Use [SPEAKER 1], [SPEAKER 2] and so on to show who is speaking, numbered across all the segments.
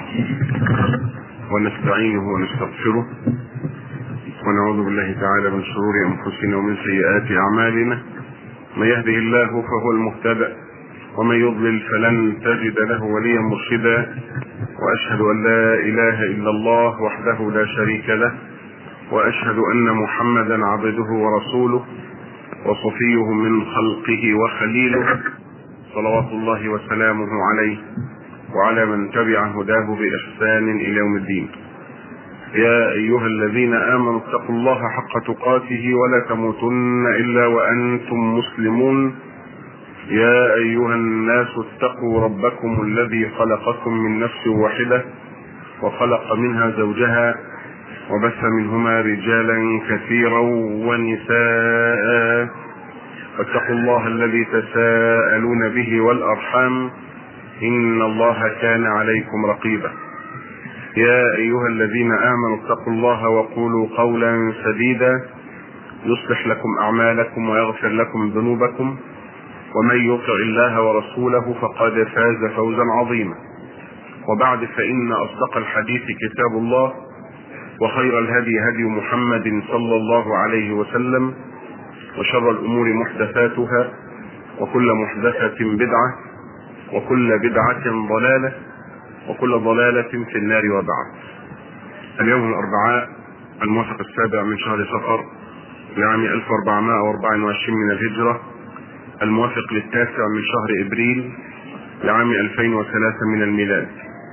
[SPEAKER 1] ونستعينه ونستغفره ونعوذ بالله تعالى من شرور انفسنا ومن سيئات اعمالنا من يهده الله فهو المهتدى ومن يضلل فلن تجد له وليا مرشدا واشهد ان لا اله الا الله وحده لا شريك له واشهد ان محمدا عبده ورسوله وصفيه من خلقه وخليله صلوات الله وسلامه عليه وعلى من تبع هداه باحسان الى يوم الدين يا ايها الذين امنوا اتقوا الله حق تقاته ولا تموتن الا وانتم مسلمون يا ايها الناس اتقوا ربكم الذي خلقكم من نفس واحده وخلق منها زوجها وبث منهما رجالا كثيرا ونساء واتقوا الله الذي تساءلون به والارحام ان الله كان عليكم رقيبا يا ايها الذين امنوا اتقوا الله وقولوا قولا سديدا يصلح لكم اعمالكم ويغفر لكم ذنوبكم ومن يطع الله ورسوله فقد فاز فوزا عظيما وبعد فان اصدق الحديث كتاب الله وخير الهدي هدي محمد صلى الله عليه وسلم وشر الامور محدثاتها وكل محدثه بدعه وكل بدعه ضلاله وكل ضلالة في النار وبعد اليوم الأربعاء الموافق السابع من شهر صفر لعام 1424 من الهجرة الموافق للتاسع من شهر إبريل لعام 2003 من الميلاد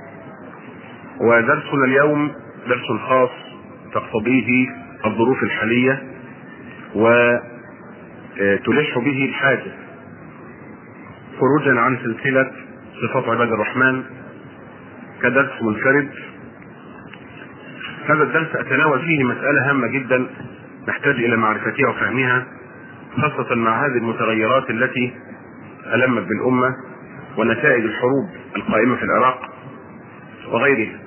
[SPEAKER 1] ودرسنا اليوم درس خاص تقتضيه الظروف الحالية وتلح به الحاجة خروجا عن سلسلة صفات عباد الرحمن كدرس منفرد هذا الدرس اتناول فيه مسألة هامة جدا نحتاج الى معرفتها وفهمها خاصة مع هذه المتغيرات التي ألمت بالأمة ونتائج الحروب القائمة في العراق وغيرها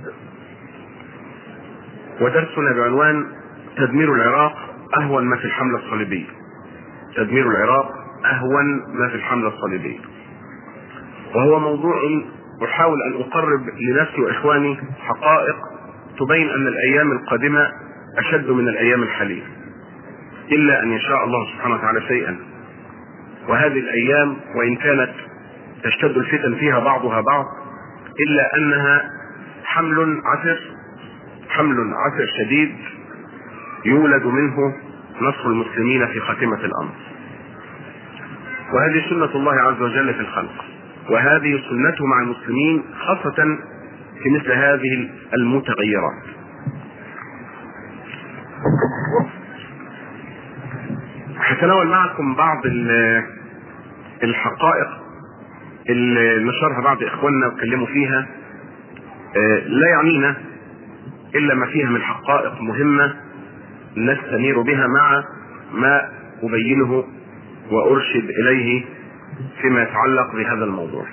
[SPEAKER 1] ودرسنا بعنوان تدمير العراق أهون ما في الحملة الصليبية تدمير العراق أهون ما في الحملة الصليبية وهو موضوع احاول ان اقرب لنفسي واخواني حقائق تبين ان الايام القادمه اشد من الايام الحاليه الا ان يشاء الله سبحانه وتعالى شيئا وهذه الايام وان كانت تشتد الفتن فيها بعضها بعض الا انها حمل عسر حمل عسر شديد يولد منه نصر المسلمين في خاتمه الامر وهذه سنه الله عز وجل في الخلق وهذه سنته مع المسلمين خاصة في مثل هذه المتغيرات هتناول معكم بعض الحقائق اللي نشرها بعض اخواننا واتكلموا فيها لا يعنينا الا ما فيها من حقائق مهمة نستنير بها مع ما ابينه وارشد اليه فيما يتعلق بهذا الموضوع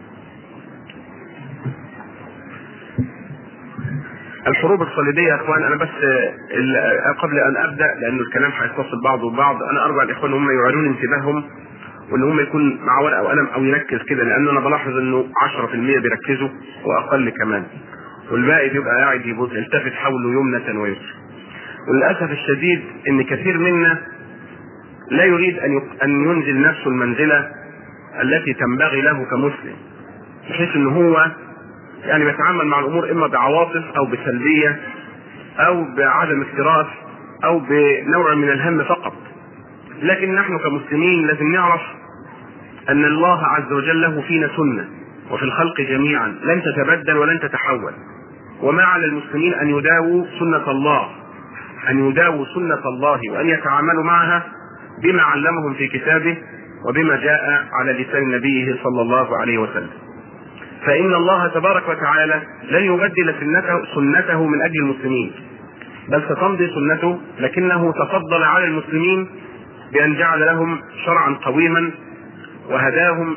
[SPEAKER 1] الحروب الصليبية يا اخوان انا بس قبل ان ابدا لان الكلام هيتصل بعضه ببعض انا ارجو الاخوان هم يعيرون انتباههم وان هم يكون مع ورقه وقلم او يركز كده لان انا بلاحظ انه 10% بيركزوا واقل كمان والباقي بيبقى قاعد يبص يلتفت حوله يمنة ويسرى وللاسف الشديد ان كثير منا لا يريد ان ان ينزل نفسه المنزله التي تنبغي له كمسلم بحيث ان هو يعني بيتعامل مع الامور اما بعواطف او بسلبيه او بعدم اكتراث او بنوع من الهم فقط لكن نحن كمسلمين لازم نعرف ان الله عز وجل له فينا سنه وفي الخلق جميعا لن تتبدل ولن تتحول وما على المسلمين ان يداووا سنه الله ان يداووا سنه الله وان يتعاملوا معها بما علمهم في كتابه وبما جاء على لسان نبيه صلى الله عليه وسلم فإن الله تبارك وتعالى لن يبدل سنته, سنته من أجل المسلمين بل ستمضي سنته لكنه تفضل على المسلمين بأن جعل لهم شرعا قويما وهداهم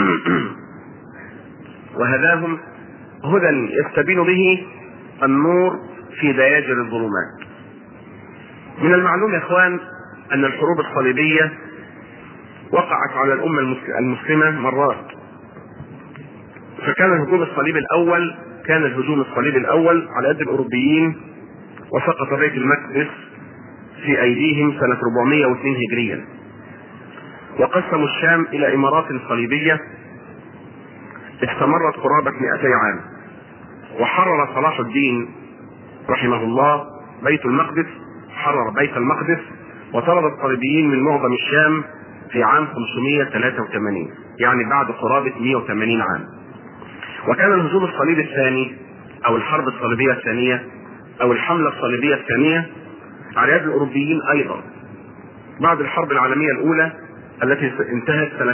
[SPEAKER 1] وهداهم هدى يستبين به النور في دياجر الظلمات من المعلوم يا اخوان ان الحروب الصليبيه وقعت على الامه المسلمه مرات فكان الهجوم الصليبي الاول كان الهجوم الصليبي الاول على يد الاوروبيين وسقط بيت المقدس في ايديهم سنه 402 هجريا وقسموا الشام الى امارات صليبيه استمرت قرابه 200 عام وحرر صلاح الدين رحمه الله بيت المقدس حرر بيت المقدس وطرد الصليبيين من معظم الشام في عام 583 يعني بعد قرابة 180 عام وكان الهجوم الصليبي الثاني او الحرب الصليبية الثانية او الحملة الصليبية الثانية على يد الاوروبيين ايضا بعد الحرب العالمية الاولى التي انتهت سنة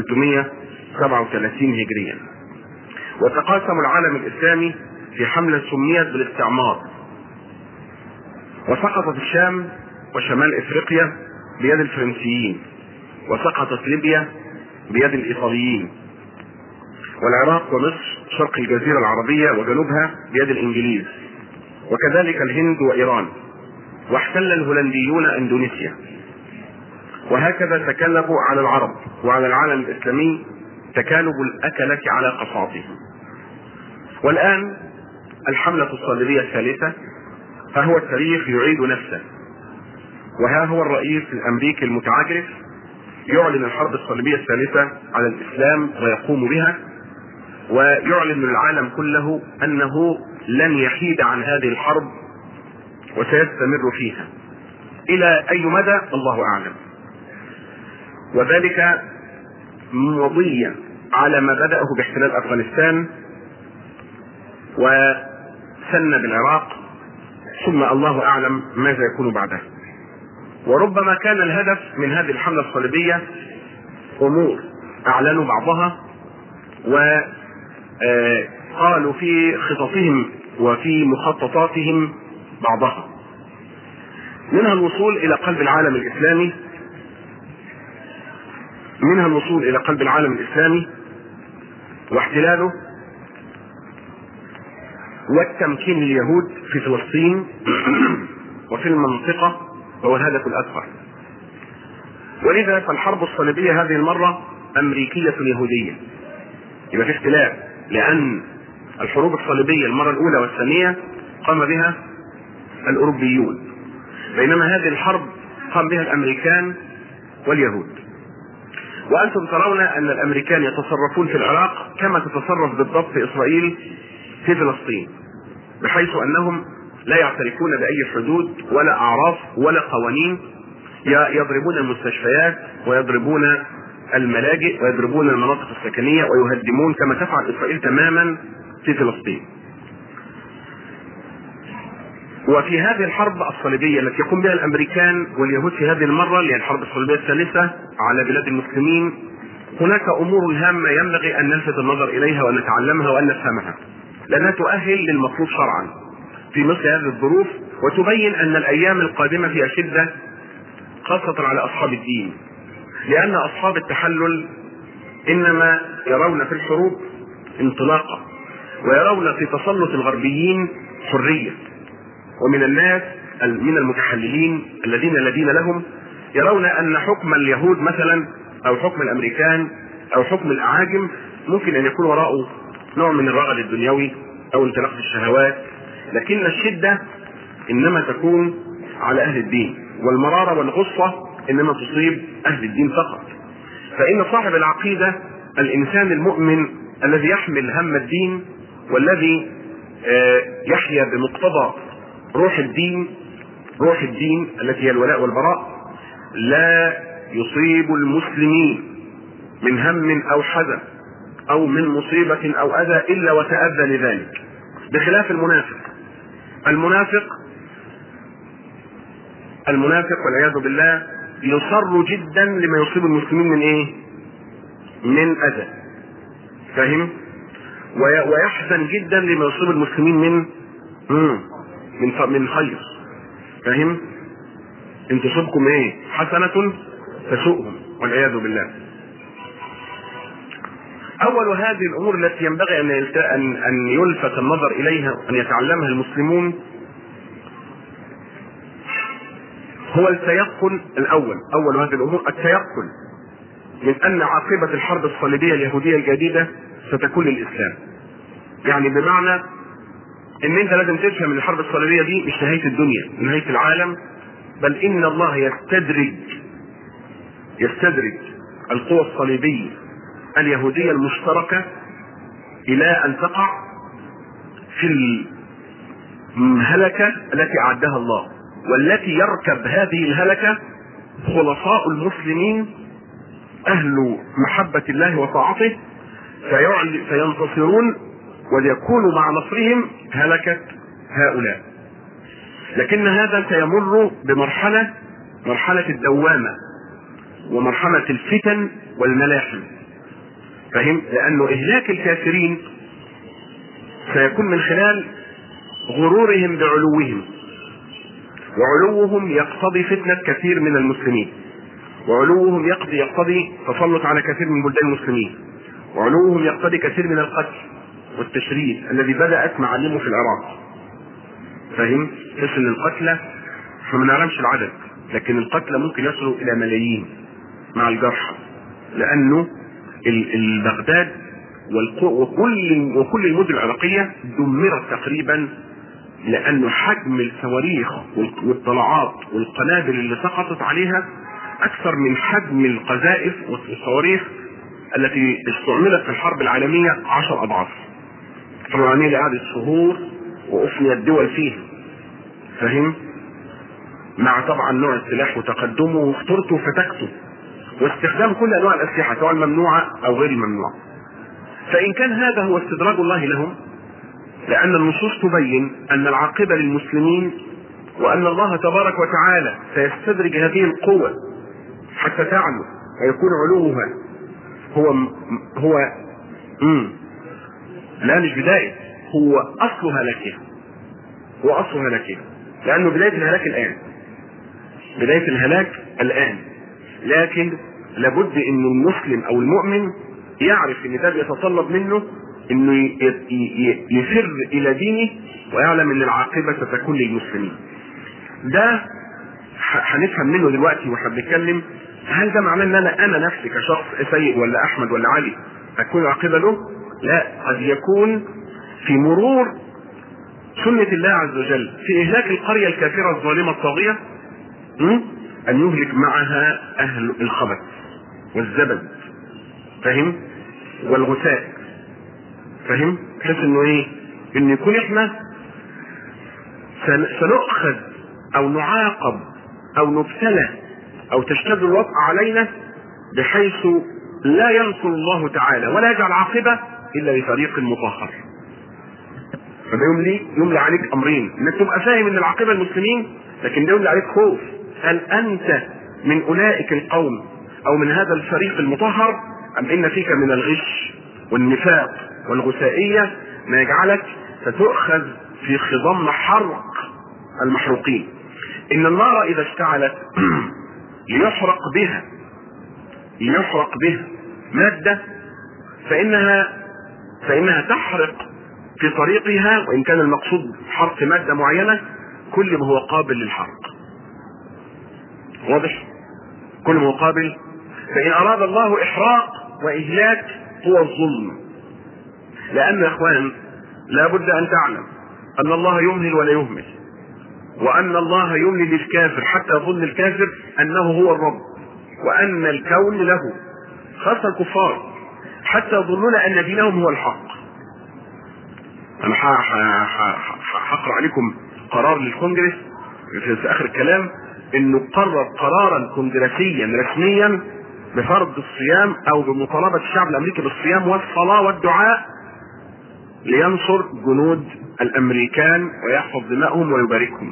[SPEAKER 1] 1337 هجريا وتقاسم العالم الاسلامي في حملة سميت بالاستعمار وسقطت الشام وشمال افريقيا بيد الفرنسيين وسقطت ليبيا بيد الايطاليين والعراق ومصر شرق الجزيرة العربية وجنوبها بيد الانجليز وكذلك الهند وايران واحتل الهولنديون اندونيسيا وهكذا تكلبوا على العرب وعلى العالم الاسلامي تكالب الاكلة على قصاصهم والان الحملة الصليبية الثالثة فهو التاريخ يعيد نفسه وها هو الرئيس الامريكي المتعجرف يعلن الحرب الصليبية الثالثة على الاسلام ويقوم بها ويعلن للعالم كله انه لن يحيد عن هذه الحرب وسيستمر فيها الى اي مدى الله اعلم وذلك مضيا على ما بدأه باحتلال افغانستان وسن بالعراق ثم الله اعلم ماذا يكون بعدها وربما كان الهدف من هذه الحملة الصليبية امور اعلنوا بعضها وقالوا في خططهم وفي مخططاتهم بعضها منها الوصول الى قلب العالم الاسلامي منها الوصول الى قلب العالم الاسلامي واحتلاله والتمكين اليهود في فلسطين وفي المنطقة هو الهدف الأكبر ولذا فالحرب الصليبية هذه المرة أمريكية يهودية يبقى في اختلاف لأن الحروب الصليبية المرة الأولى والثانية قام بها الأوروبيون بينما هذه الحرب قام بها الأمريكان واليهود وأنتم ترون أن الأمريكان يتصرفون في العراق كما تتصرف بالضبط إسرائيل في فلسطين بحيث انهم لا يعترفون باي حدود ولا اعراف ولا قوانين يضربون المستشفيات ويضربون الملاجئ ويضربون المناطق السكنيه ويهدمون كما تفعل اسرائيل تماما في فلسطين. وفي هذه الحرب الصليبيه التي يقوم بها الامريكان واليهود في هذه المره اللي هي الحرب الصليبيه الثالثه على بلاد المسلمين هناك امور هامه ينبغي ان نلفت النظر اليها وان نتعلمها وان نفهمها. لانها تؤهل للمطلوب شرعا في مثل هذه الظروف وتبين ان الايام القادمه فيها شده خاصه على اصحاب الدين لان اصحاب التحلل انما يرون في الحروب انطلاقا ويرون في تسلط الغربيين حريه ومن الناس من المتحللين الذين الذين لهم يرون ان حكم اليهود مثلا او حكم الامريكان او حكم الاعاجم ممكن ان يكون وراءه نوع من الرغد الدنيوي او انطلاق الشهوات لكن الشدة انما تكون على اهل الدين والمرارة والغصة انما تصيب اهل الدين فقط فان صاحب العقيدة الانسان المؤمن الذي يحمل هم الدين والذي يحيا بمقتضى روح الدين روح الدين التي هي الولاء والبراء لا يصيب المسلمين من هم او حزن او من مصيبة او اذى الا وتأذى لذلك بخلاف المنافق المنافق المنافق والعياذ بالله يصر جدا لما يصيب المسلمين من ايه من اذى فاهم ويحزن جدا لما يصيب المسلمين من من من خير فاهم ان تصبكم ايه حسنة تسوءهم والعياذ بالله اول هذه الامور التي ينبغي ان ان ان يلفت النظر اليها وان يتعلمها المسلمون هو التيقن الاول اول هذه الامور التيقن من ان عاقبه الحرب الصليبيه اليهوديه الجديده ستكون للاسلام يعني بمعنى ان انت لازم تفهم ان الحرب الصليبيه دي مش نهايه الدنيا نهايه العالم بل ان الله يستدرج يستدرج القوى الصليبيه اليهوديه المشتركه الى ان تقع في الهلكه التي اعدها الله والتي يركب هذه الهلكه خلصاء المسلمين اهل محبه الله وطاعته فينتصرون وليكونوا مع نصرهم هلكة هؤلاء لكن هذا سيمر بمرحلة مرحلة الدوامة ومرحلة الفتن والملاحم فهم لأنه إهلاك الكافرين سيكون من خلال غرورهم بعلوهم وعلوهم يقتضي فتنة كثير من المسلمين وعلوهم يقضي يقتضي تسلط على كثير من بلدان المسلمين وعلوهم يقتضي كثير من القتل والتشريد الذي بدأت معالمه في العراق فاهم؟ تحس ان القتلى احنا ما نعلمش العدد لكن القتلى ممكن يصلوا الى ملايين مع الجرحى لانه البغداد وكل وكل المدن العراقيه دمرت تقريبا لانه حجم الصواريخ والطلعات والقنابل اللي سقطت عليها اكثر من حجم القذائف والصواريخ التي استعملت في الحرب العالميه عشر اضعاف الحرب العالميه اللي قعدت شهور وافنيت دول فيها فاهم مع طبعا نوع السلاح وتقدمه وخطورته وفتكته واستخدام كل انواع الاسلحه سواء الممنوعه او غير الممنوعه فان كان هذا هو استدراج الله لهم لان النصوص تبين ان العاقبه للمسلمين وان الله تبارك وتعالى سيستدرج هذه القوة حتى تعلو ويكون علوها هو هو مم. لا مش بداية هو أصل هلاكها هو أصل هلاكها لأنه بداية الهلاك الآن بداية الهلاك الآن لكن لابد أن المسلم أو المؤمن يعرف أن ده بيتطلب منه أنه يفر إلى دينه ويعلم أن العاقبة ستكون للمسلمين ده هنفهم منه دلوقتي واحنا بنتكلم هل ده معناه ان انا انا نفسي كشخص سيد ولا احمد ولا علي اكون عاقبه له؟ لا قد يكون في مرور سنة الله عز وجل في إهلاك القرية الكافرة الظالمة الطاغية أن يهلك معها أهل الخبث والزبد فاهم؟ والغثاء فاهم؟ بحيث إنه إيه؟ إن يكون إحنا سنؤخذ أو نعاقب أو نبتلى أو تشتد الوطأ علينا بحيث لا ينصر الله تعالى ولا يجعل عاقبة إلا لفريق مطهر فده يملي يملي عليك امرين انك تبقى فاهم ان العاقبه المسلمين لكن ده يملي عليك خوف هل انت من اولئك القوم او من هذا الفريق المطهر ام ان فيك من الغش والنفاق والغثائيه ما يجعلك ستؤخذ في خضم حرق المحروقين ان النار اذا اشتعلت ليحرق بها ليحرق بها ماده فانها فانها تحرق في طريقها وان كان المقصود حرق ماده معينه كل ما هو قابل للحرق واضح كل ما هو قابل فان اراد الله احراق واهلاك هو الظلم لان يا اخوان لابد ان تعلم ان الله يمهل ولا يهمل وان الله يملي للكافر حتى يظن الكافر انه هو الرب وان الكون له خاصه الكفار حتى يظنون ان دينهم هو الحق انا هقرا عليكم قرار للكونجرس في اخر الكلام انه قرر قرارا كونجرسيا رسميا بفرض الصيام او بمطالبه الشعب الامريكي بالصيام والصلاه والدعاء لينصر جنود الامريكان ويحفظ دمائهم ويباركهم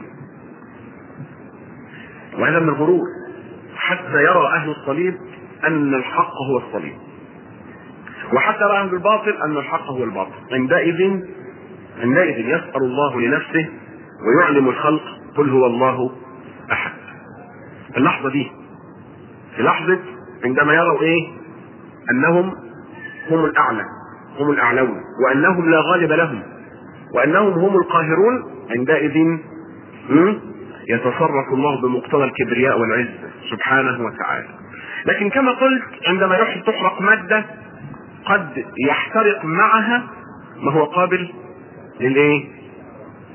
[SPEAKER 1] وهذا من الغرور حتى يرى اهل الصليب ان الحق هو الصليب وحتى يرى اهل الباطل ان الحق هو الباطل عندئذ عندئذ يسأل الله لنفسه ويعلم الخلق قل هو الله أحد اللحظة دي في لحظة عندما يروا إيه أنهم هم الأعلى هم الأعلون وأنهم لا غالب لهم وأنهم هم القاهرون عندئذ يتصرف الله بمقتضى الكبرياء والعز سبحانه وتعالى لكن كما قلت عندما تحرق مادة قد يحترق معها ما هو قابل للايه؟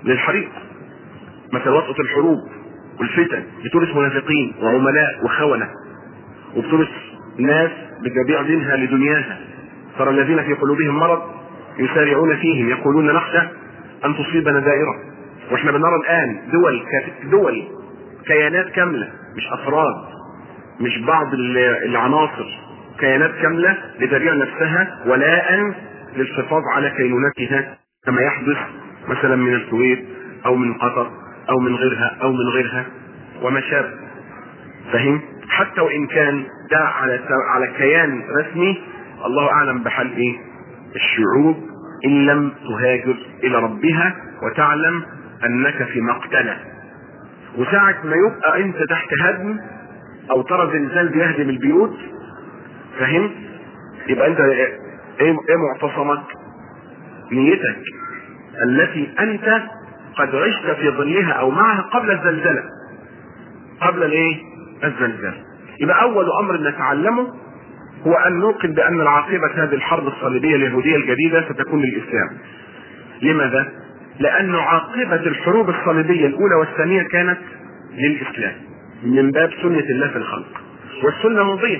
[SPEAKER 1] للحريق مثل وطأة الحروب والفتن بتورث منافقين وعملاء وخونة وبتورث ناس بتبيع دينها لدنياها ترى الذين في قلوبهم مرض يسارعون فيهم يقولون نخشى ان تصيبنا دائره واحنا بنرى الان دول دول كيانات كامله مش افراد مش بعض العناصر كيانات كامله لتبيع نفسها ولاء للحفاظ على كينونتها كما يحدث مثلا من الكويت او من قطر او من غيرها او من غيرها وما شابه فهم حتى وان كان ده على على كيان رسمي الله اعلم بحال ايه الشعوب ان لم تهاجر الى ربها وتعلم انك في مقتله وساعة ما يبقى انت تحت هدم او ترى زلزال بيهدم البيوت فهمت يبقى انت ايه ايه معتصمك نيتك التي انت قد عشت في ظلها او معها قبل الزلزلة قبل الايه الزلزال يبقى اول امر نتعلمه هو ان نوقن بان العاقبة هذه الحرب الصليبية اليهودية الجديدة ستكون للاسلام لماذا لان عاقبة الحروب الصليبية الاولى والثانية كانت للاسلام من باب سنة الله في الخلق والسنة مضية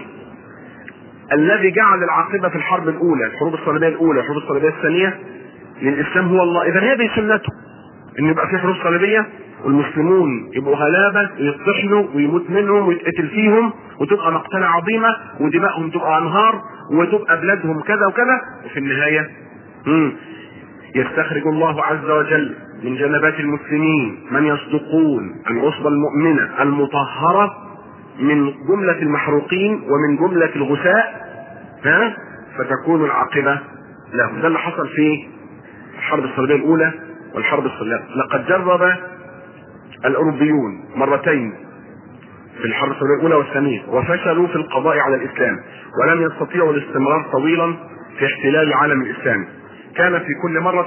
[SPEAKER 1] الذي جعل العاقبة في الحرب الاولى الحروب الصليبية الاولى الحروب الصليبية الثانية للاسلام هو الله اذا هذه سنته ان يبقى في حروب صليبيه والمسلمون يبقوا غلابه يطحنوا ويموت منهم ويتقتل فيهم وتبقى مقتله عظيمه ودمائهم تبقى انهار وتبقى بلادهم كذا وكذا وفي النهايه مم. يستخرج الله عز وجل من جنبات المسلمين من يصدقون العصبة المؤمنة المطهرة من جملة المحروقين ومن جملة الغثاء ها فتكون العاقبة لهم ده اللي حصل في الحرب الصليبية الأولى والحرب الصليبية لقد جرب الأوروبيون مرتين في الحرب الصليبية الأولى والثانية وفشلوا في القضاء على الإسلام ولم يستطيعوا الاستمرار طويلا في احتلال العالم الإسلامي كان في كل مرة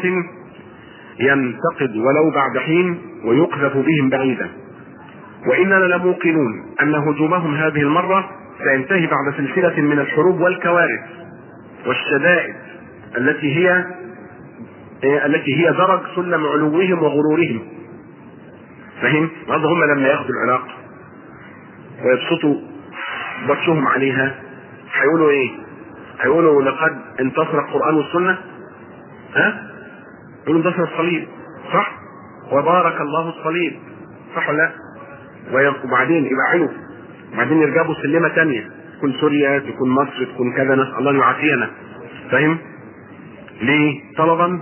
[SPEAKER 1] ينتقد ولو بعد حين ويقذف بهم بعيدا وإننا لموقنون أن هجومهم هذه المرة سينتهي بعد سلسلة من الحروب والكوارث والشدائد التي هي التي هي درج سلم علوهم وغرورهم فهم؟ هذا هم لما ياخذوا العراق ويبسطوا بطشهم عليها هيقولوا ايه؟ هيقولوا لقد انتصر القرآن والسنة ها؟ يقولوا انتصر الصليب صح؟ وبارك الله الصليب صح ولا لا؟ وبعدين يبعدوا وبعدين يرجعوا سلمة تانية تكون سوريا تكون مصر تكون كذا نسأل الله يعافينا فاهم؟ ليه؟ طلبا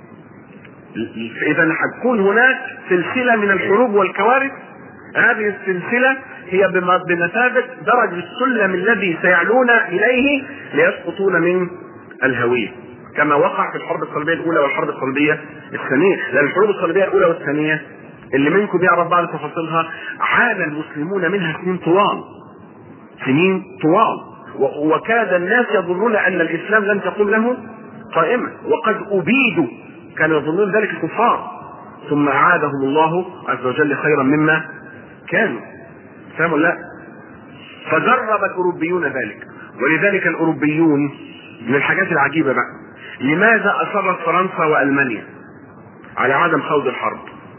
[SPEAKER 1] اذا هتكون هناك سلسله من الحروب والكوارث هذه السلسله هي بمثابه درج السلم الذي سيعلون اليه ليسقطون من الهويه كما وقع في الحرب الصليبيه الاولى والحرب الصليبيه الثانيه لان الحروب الصليبيه الاولى والثانيه اللي منكم يعرف بعض تفاصيلها عانى المسلمون منها سنين طوال سنين طوال وكاد الناس يظنون ان الاسلام لم تقوم له قائمه وقد ابيدوا كانوا يظنون ذلك الكفار ثم اعادهم الله عز وجل خيرا مما كانوا فهموا لا فجرب الاوروبيون ذلك ولذلك الاوروبيون من الحاجات العجيبه بقى لماذا اصرت فرنسا والمانيا على عدم خوض الحرب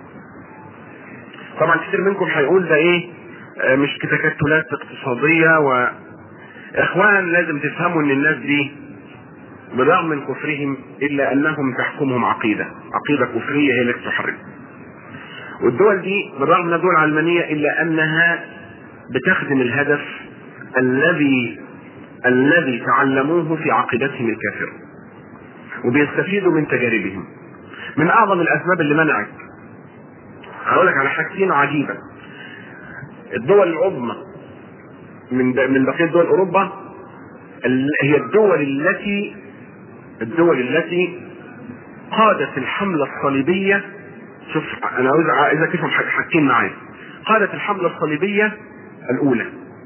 [SPEAKER 1] طبعا كتير منكم هيقول ده ايه آه مش تكتلات اقتصاديه و اخوان لازم تفهموا ان الناس دي بالرغم من كفرهم الا انهم تحكمهم عقيده عقيده كفريه هي التي تحرك والدول دي بالرغم انها دول علمانيه الا انها بتخدم الهدف الذي الذي تعلموه في عقيدتهم الكافره وبيستفيدوا من تجاربهم من اعظم الاسباب اللي منعت هقول لك على حاجتين عجيبه الدول العظمى من من بقيه دول اوروبا هي الدول التي الدول التي قادت الحملة الصليبية شوف انا عايز عايزك تفهم حاجتين معايا قادت الحملة الصليبية الاولى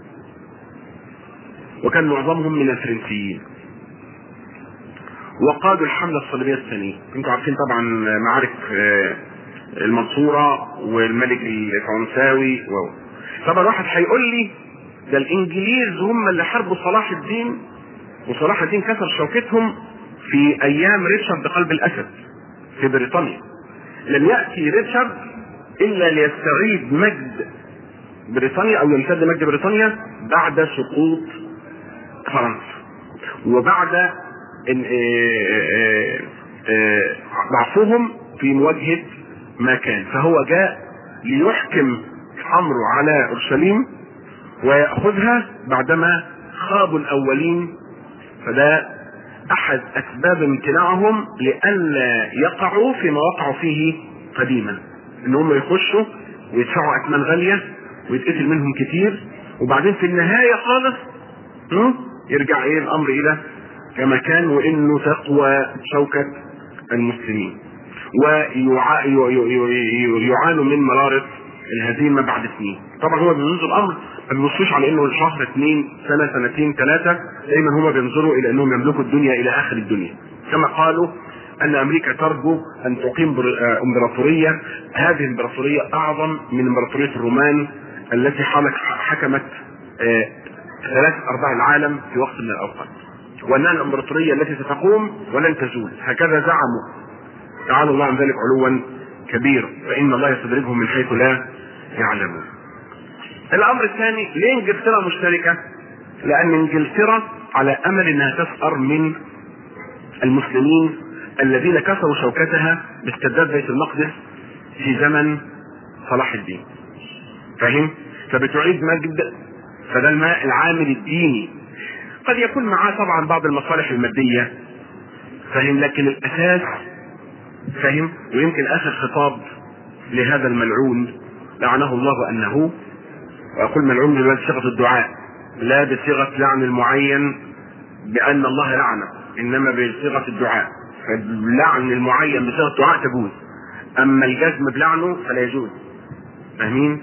[SPEAKER 1] وكان معظمهم من الفرنسيين وقادوا الحملة الصليبية الثانية انتم عارفين طبعا معارك المنصورة والملك الفرنساوي و... طبعا واحد هيقول لي ده الانجليز هم اللي حاربوا صلاح الدين وصلاح الدين كسر شوكتهم في ايام ريتشارد قلب الاسد في بريطانيا لم ياتي ريتشارد الا ليستعيد مجد بريطانيا او يمتد مجد بريطانيا بعد سقوط فرنسا وبعد إن آه، آه، آه، ضعفهم في مواجهه ما كان فهو جاء ليحكم امره على اورشليم وياخذها بعدما خابوا الاولين فده احد اسباب امتناعهم لئلا يقعوا فيما وقعوا فيه قديما ان هم يخشوا ويدفعوا اثمان غاليه ويتقتل منهم كتير وبعدين في النهايه خالص م? يرجع ايه الامر الى كما كان وانه تقوى شوكه المسلمين ويعانوا من مرارة الهزيمة بعد سنين طبعا هو بينظر الامر ما بيبصوش على انه شهر اثنين سنة سنتين ثلاثة دايما هم بينظروا الى انهم يملكوا الدنيا الى اخر الدنيا كما قالوا ان امريكا ترجو ان تقيم بر- آه، امبراطورية هذه الامبراطورية اعظم من امبراطورية الرومان التي حالك حكمت آه، ثلاث ارباع العالم في وقت من الاوقات وانها الامبراطورية التي ستقوم ولن تزول هكذا زعموا تعالى الله عن ذلك علوا كبيرا فان الله يستدرجهم من حيث لا يعلمون الامر الثاني ليه انجلترا مشتركه لان انجلترا على امل انها تسأر من المسلمين الذين كسروا شوكتها باسترداد بيت المقدس في زمن صلاح الدين فاهم فبتعيد مجد فده الماء العامل الديني قد يكون معاه طبعا بعض المصالح الماديه فاهم لكن الاساس فاهم ويمكن اخر خطاب لهذا الملعون لعنه الله انه واقول ملعون من بصيغه الدعاء لا بصيغه لعن المعين بان الله لعنه انما بصيغه الدعاء فاللعن المعين بصيغه الدعاء تجوز اما الجزم بلعنه فلا يجوز فاهمين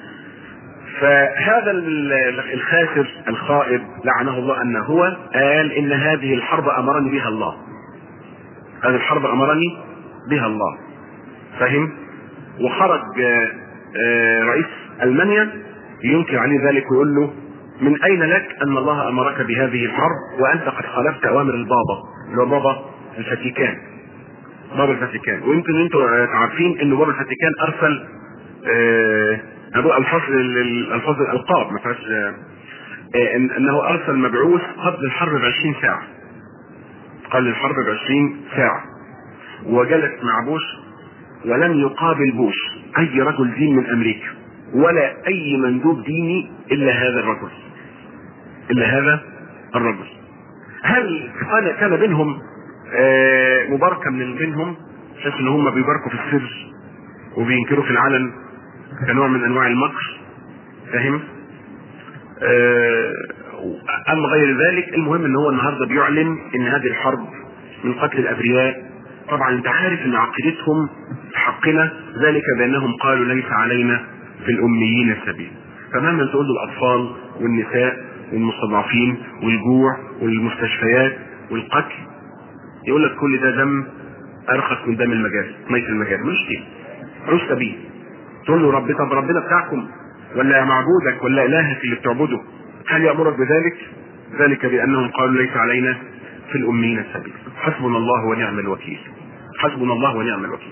[SPEAKER 1] فهذا ال- الخاسر الخائب لعنه الله انه هو قال ان هذه الحرب امرني بها الله هذه الحرب امرني بها الله فهم وخرج آه، آه، رئيس المانيا ينكر عليه ذلك ويقول له من اين لك ان الله امرك بهذه الحرب وانت قد خالفت اوامر البابا اللي هو بابا الفاتيكان بابا الفاتيكان ويمكن انتم آه، عارفين ان بابا الفاتيكان ارسل آه، هذول الفاظ ال- الفاظ الالقاب ما فيهاش آه، آه، إن- انه ارسل مبعوث قبل الحرب ب 20 ساعه قبل الحرب ب 20 ساعه وجلس مع بوش ولم يقابل بوش اي رجل دين من امريكا ولا اي مندوب ديني الا هذا الرجل الا هذا الرجل هل كان كان بينهم آه، مباركه من بينهم بحيث ان هم بيباركوا في السر وبينكروا في العلن كنوع من انواع المكر فاهم آه، اما غير ذلك المهم ان هو النهارده بيعلن ان هذه الحرب من قتل الابرياء طبعا انت عارف ان عقيدتهم في حقنا ذلك بانهم قالوا ليس علينا في الاميين سبيل فمهما تقول الاطفال والنساء والمستضعفين والجوع والمستشفيات والقتل يقول لك كل ده دم ارخص من دم المجال ميت المجال مش كده ملوش سبيل تقول له رب طب ربنا بتاعكم ولا معبودك ولا الهك اللي بتعبده هل يامرك بذلك؟ ذلك بانهم قالوا ليس علينا في الاميين السبيل حسبنا الله ونعم الوكيل حسبنا الله ونعم الوكيل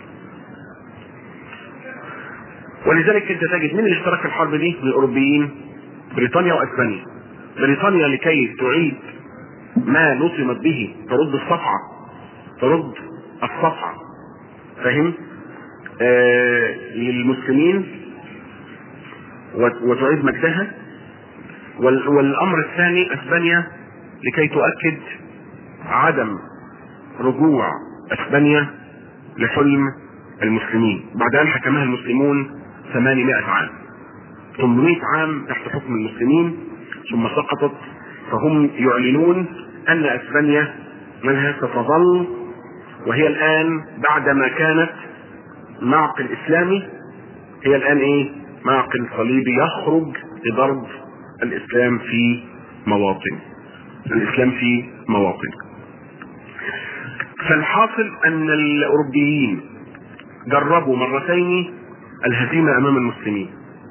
[SPEAKER 1] ولذلك انت تجد من اللي اشترك في الحرب دي من الاوروبيين بريطانيا واسبانيا بريطانيا لكي تعيد ما نصمت به ترد الصفعه ترد الصفعه فاهم آه للمسلمين وت- وتعيد مجدها وال- والامر الثاني اسبانيا لكي تؤكد عدم رجوع اسبانيا لحلم المسلمين بعد ان حكمها المسلمون 800 عام 800 عام تحت حكم المسلمين ثم سقطت فهم يعلنون ان اسبانيا منها ستظل وهي الان بعدما كانت معقل اسلامي هي الان ايه معقل صليبي يخرج لضرب الاسلام في مواطن الاسلام في مواطن فالحاصل ان الاوروبيين جربوا مرتين الهزيمه امام المسلمين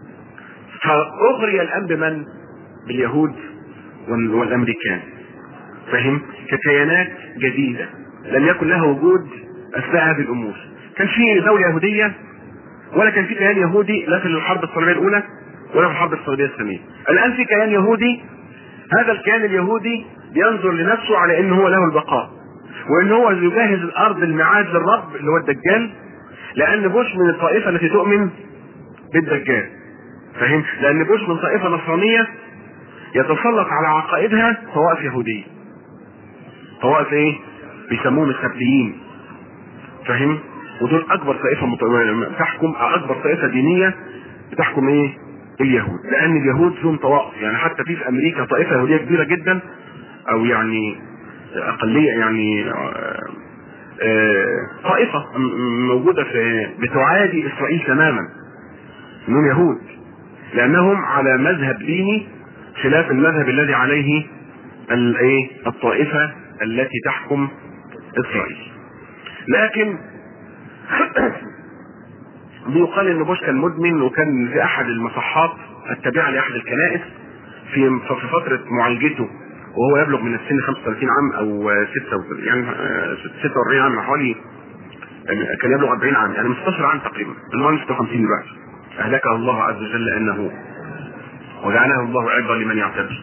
[SPEAKER 1] فاغري الان بمن باليهود وال- والامريكان فهم ككيانات جديده لم يكن لها وجود اثناء هذه الامور كان في دوله يهوديه ولا كان في كيان يهودي لا في الحرب الصليبيه الاولى ولا في الحرب الصليبيه الثانيه الان في كيان يهودي هذا الكيان اليهودي ينظر لنفسه على ان هو له البقاء وان هو يجهز الارض الميعاد للرب اللي هو الدجال لان بوش من الطائفه التي تؤمن بالدجال فاهم لان بوش من طائفه نصرانيه يتسلط على عقائدها طوائف يهوديه طوائف ايه بيسموهم السبتيين فاهم ودول اكبر طائفه مت- تحكم اكبر طائفه دينيه بتحكم ايه اليهود لان اليهود لهم طوائف يعني حتى في في امريكا طائفه يهوديه كبيره جدا او يعني اقليه يعني آه، آه، طائفه م- م- موجوده في بتعادي اسرائيل تماما انهم يهود لانهم على مذهب ديني خلاف المذهب الذي عليه الايه الطائفه التي تحكم اسرائيل لكن بيقال ان بوش كان مدمن وكان في احد المصحات التابعه لاحد الكنائس في في فتره معالجته وهو يبلغ من السن 35 عام او 36 يعني آه، 46 عام حوالي يعني كان يبلغ 40 عام يعني من 16 عام تقريبا المهم 56 دلوقتي اهلكه الله عز وجل انه وجعله الله عبره لمن يعتبر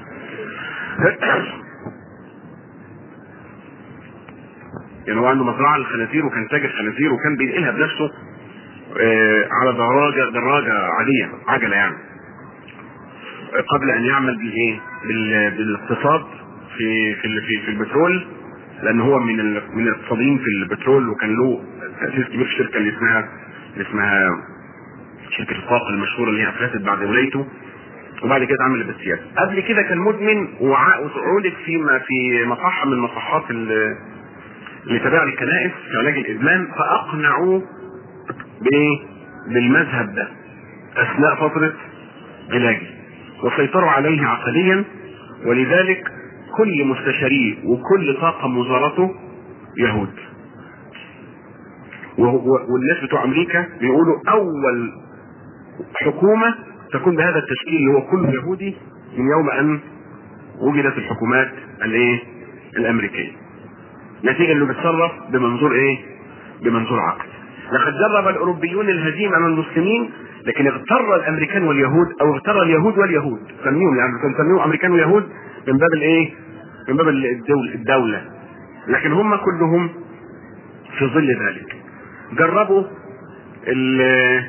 [SPEAKER 1] يعني هو عنده مزرعه للخنازير وكان تاجر خنازير وكان بينقلها بنفسه آه، على دراجه دراجه عاديه عجله يعني قبل ان يعمل بالايه بال- بالاقتصاد في في ال- في, في البترول لان هو من ال- من الاقتصاديين في البترول وكان له تاسيس كبير في الشركه اللي اسمها اللي اسمها شركه الطاقه المشهوره اللي هي افلست بعد ولايته وبعد كده عمل بالسياسه قبل كده كان مدمن وع- وعولج في ما في مصحه من مصحات ال- اللي تابعه للكنائس في علاج الادمان فاقنعوه بايه؟ بالمذهب ده اثناء فتره علاجه وسيطروا عليه عقليا ولذلك كل مستشاريه وكل طاقم وزارته يهود وهو- والناس بتوع امريكا بيقولوا اول حكومه تكون بهذا التشكيل اللي هو كله يهودي من يوم ان وجدت الحكومات الايه الامريكيه نتيجه انه بيتصرف بمنظور ايه بمنظور عقل لقد جرب الاوروبيون الهزيمه من المسلمين لكن اغتر الامريكان واليهود او اغتر اليهود واليهود سميهم يعني كانوا سميهم امريكان ويهود من باب الايه من باب الدول الدوله لكن هم كلهم في ظل ذلك جربوا ال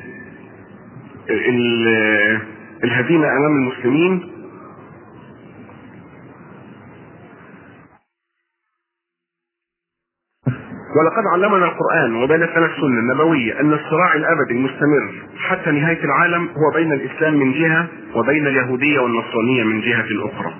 [SPEAKER 1] ال الهزيمه امام المسلمين ولقد علمنا القرآن وبينت لنا السنة النبوية أن الصراع الأبدي المستمر حتى نهاية العالم هو بين الإسلام من جهة وبين اليهودية والنصرانية من جهة أخرى.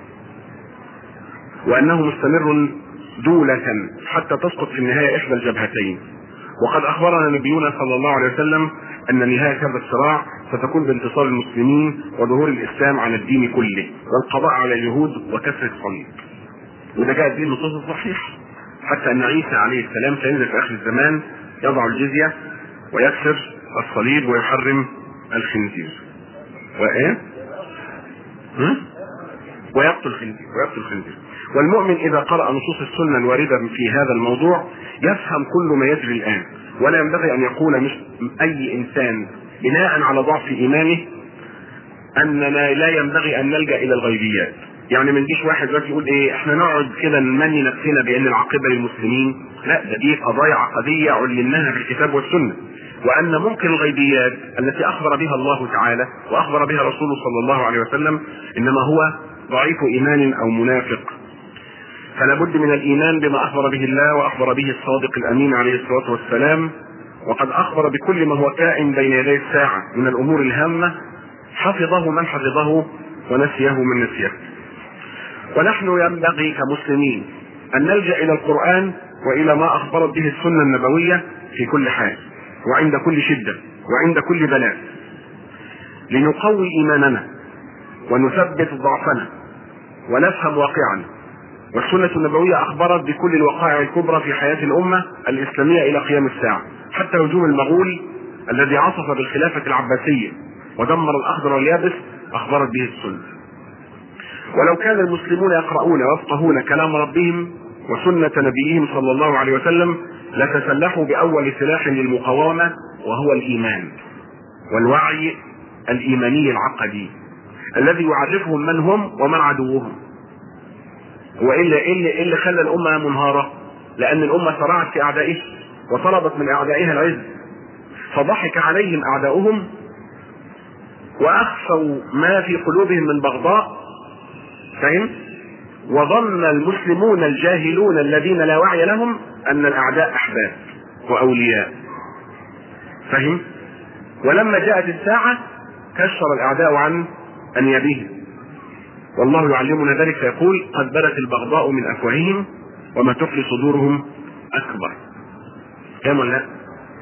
[SPEAKER 1] وأنه مستمر دولة حتى تسقط في النهاية إحدى الجبهتين. وقد أخبرنا نبينا صلى الله عليه وسلم أن نهاية هذا الصراع ستكون بانتصار المسلمين وظهور الإسلام على الدين كله والقضاء على اليهود وكسر الصليب. وده جاء به النصوص الصحيحة. حتى ان عيسى عليه السلام سينزل في اخر الزمان يضع الجزيه ويكسر الصليب ويحرم الخنزير. وايه؟ هم؟ ويقتل الخنزير ويقتل الخنزير. والمؤمن اذا قرأ نصوص السنه الوارده في هذا الموضوع يفهم كل ما يجري الان ولا ينبغي ان يقول مش اي انسان بناء على ضعف ايمانه اننا لا ينبغي ان نلجا الى الغيبيات يعني ما يجيش واحد دلوقتي يقول ايه احنا نقعد كده نمني نفسنا بان العاقبه للمسلمين لا ده دي قضايا عقديه علمناها في الكتاب والسنه وان ممكن الغيبيات التي اخبر بها الله تعالى واخبر بها رسوله صلى الله عليه وسلم انما هو ضعيف ايمان او منافق فلا بد من الايمان بما اخبر به الله واخبر به الصادق الامين عليه الصلاه والسلام وقد اخبر بكل ما هو كائن بين يدي الساعه من الامور الهامه حفظه من حفظه ونسيه من نسيه ونحن ينبغي كمسلمين ان نلجا الى القران والى ما اخبرت به السنه النبويه في كل حال وعند كل شده وعند كل بلاء لنقوي ايماننا ونثبت ضعفنا ونفهم واقعنا والسنة النبوية أخبرت بكل الوقائع الكبرى في حياة الأمة الإسلامية إلى قيام الساعة حتى هجوم المغول الذي عصف بالخلافة العباسية ودمر الأخضر واليابس أخبرت به السنة ولو كان المسلمون يقرؤون ويفقهون كلام ربهم وسنة نبيهم صلى الله عليه وسلم لتسلحوا باول سلاح للمقاومه وهو الايمان والوعي الايماني العقدي الذي يعرفهم من هم ومن عدوهم هو ايه اللي ايه اللي, إيه اللي خلى الامه منهاره؟ لان الامه صرعت في اعدائها وطلبت من اعدائها العز فضحك عليهم اعداؤهم واخفوا ما في قلوبهم من بغضاء فهم؟ وظن المسلمون الجاهلون الذين لا وعي لهم ان الاعداء احباب واولياء فهم؟ ولما جاءت الساعه كشر الاعداء عن انيابهم والله يعلمنا ذلك فيقول قد بدت البغضاء من افواههم وما تخفي صدورهم اكبر فاهم ولا لا؟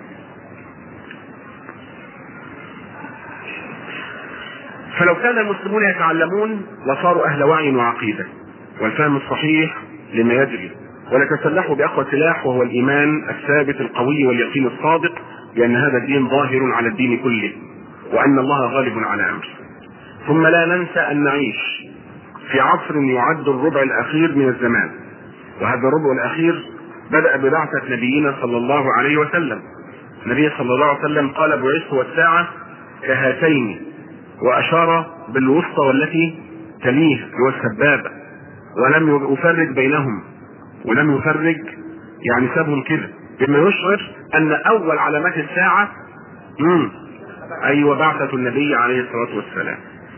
[SPEAKER 1] فلو كان المسلمون يتعلمون لصاروا اهل وعي وعقيده والفهم الصحيح لما يجري ولتسلحوا باقوى سلاح وهو الايمان الثابت القوي واليقين الصادق بان هذا الدين ظاهر على الدين كله وان الله غالب على امره ثم لا ننسى ان نعيش في عصر يعد الربع الاخير من الزمان وهذا الربع الاخير بدا ببعثه نبينا صلى الله عليه وسلم النبي صلى الله عليه وسلم قال بعثت والساعه كهاتين واشار بالوسطى والتي تليه هو السبابه ولم يفرق بينهم ولم يفرق يعني سابهم كده بما يشعر ان اول علامات الساعه امم ايوه بعثه النبي عليه الصلاه والسلام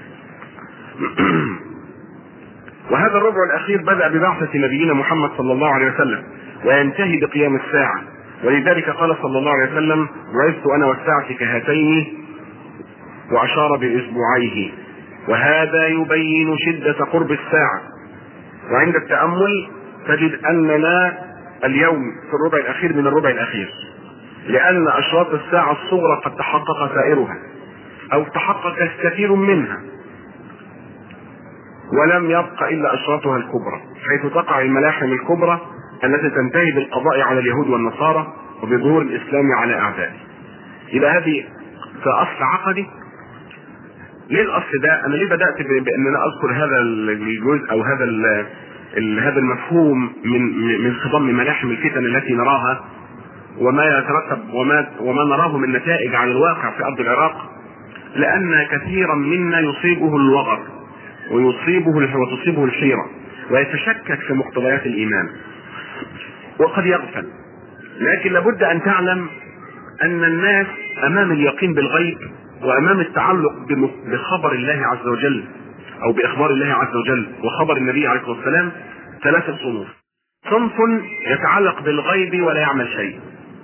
[SPEAKER 1] وهذا الربع الاخير بدا ببعثه نبينا محمد صلى الله عليه وسلم وينتهي بقيام الساعه ولذلك قال صلى الله عليه وسلم بعثت انا والساعه كهاتين واشار باصبعيه وهذا يبين شده قرب الساعه وعند التامل تجد اننا اليوم في الربع الاخير من الربع الاخير لان اشراط الساعه الصغرى قد تحقق سائرها او تحقق كثير منها ولم يبق الا اشراطها الكبرى حيث تقع الملاحم الكبرى التي تنتهي بالقضاء على اليهود والنصارى وبظهور الاسلام على اعدائه يبقى هذه كاصل عقدي ليه الاصل ده؟ انا ليه بدات بان انا اذكر هذا الجزء او هذا ال ال هذا المفهوم من من خضم ملاحم الفتن التي نراها وما يترتب وما وما نراه من نتائج على الواقع في ارض العراق لان كثيرا منا يصيبه الوغر ويصيبه وتصيبه الحيره ويتشكك في مقتضيات الايمان وقد يغفل لكن لابد ان تعلم ان الناس امام اليقين بالغيب وامام التعلق بخبر الله عز وجل او باخبار الله عز وجل وخبر النبي عليه الصلاه والسلام ثلاثه صنوف صنف يتعلق بالغيب ولا يعمل شيء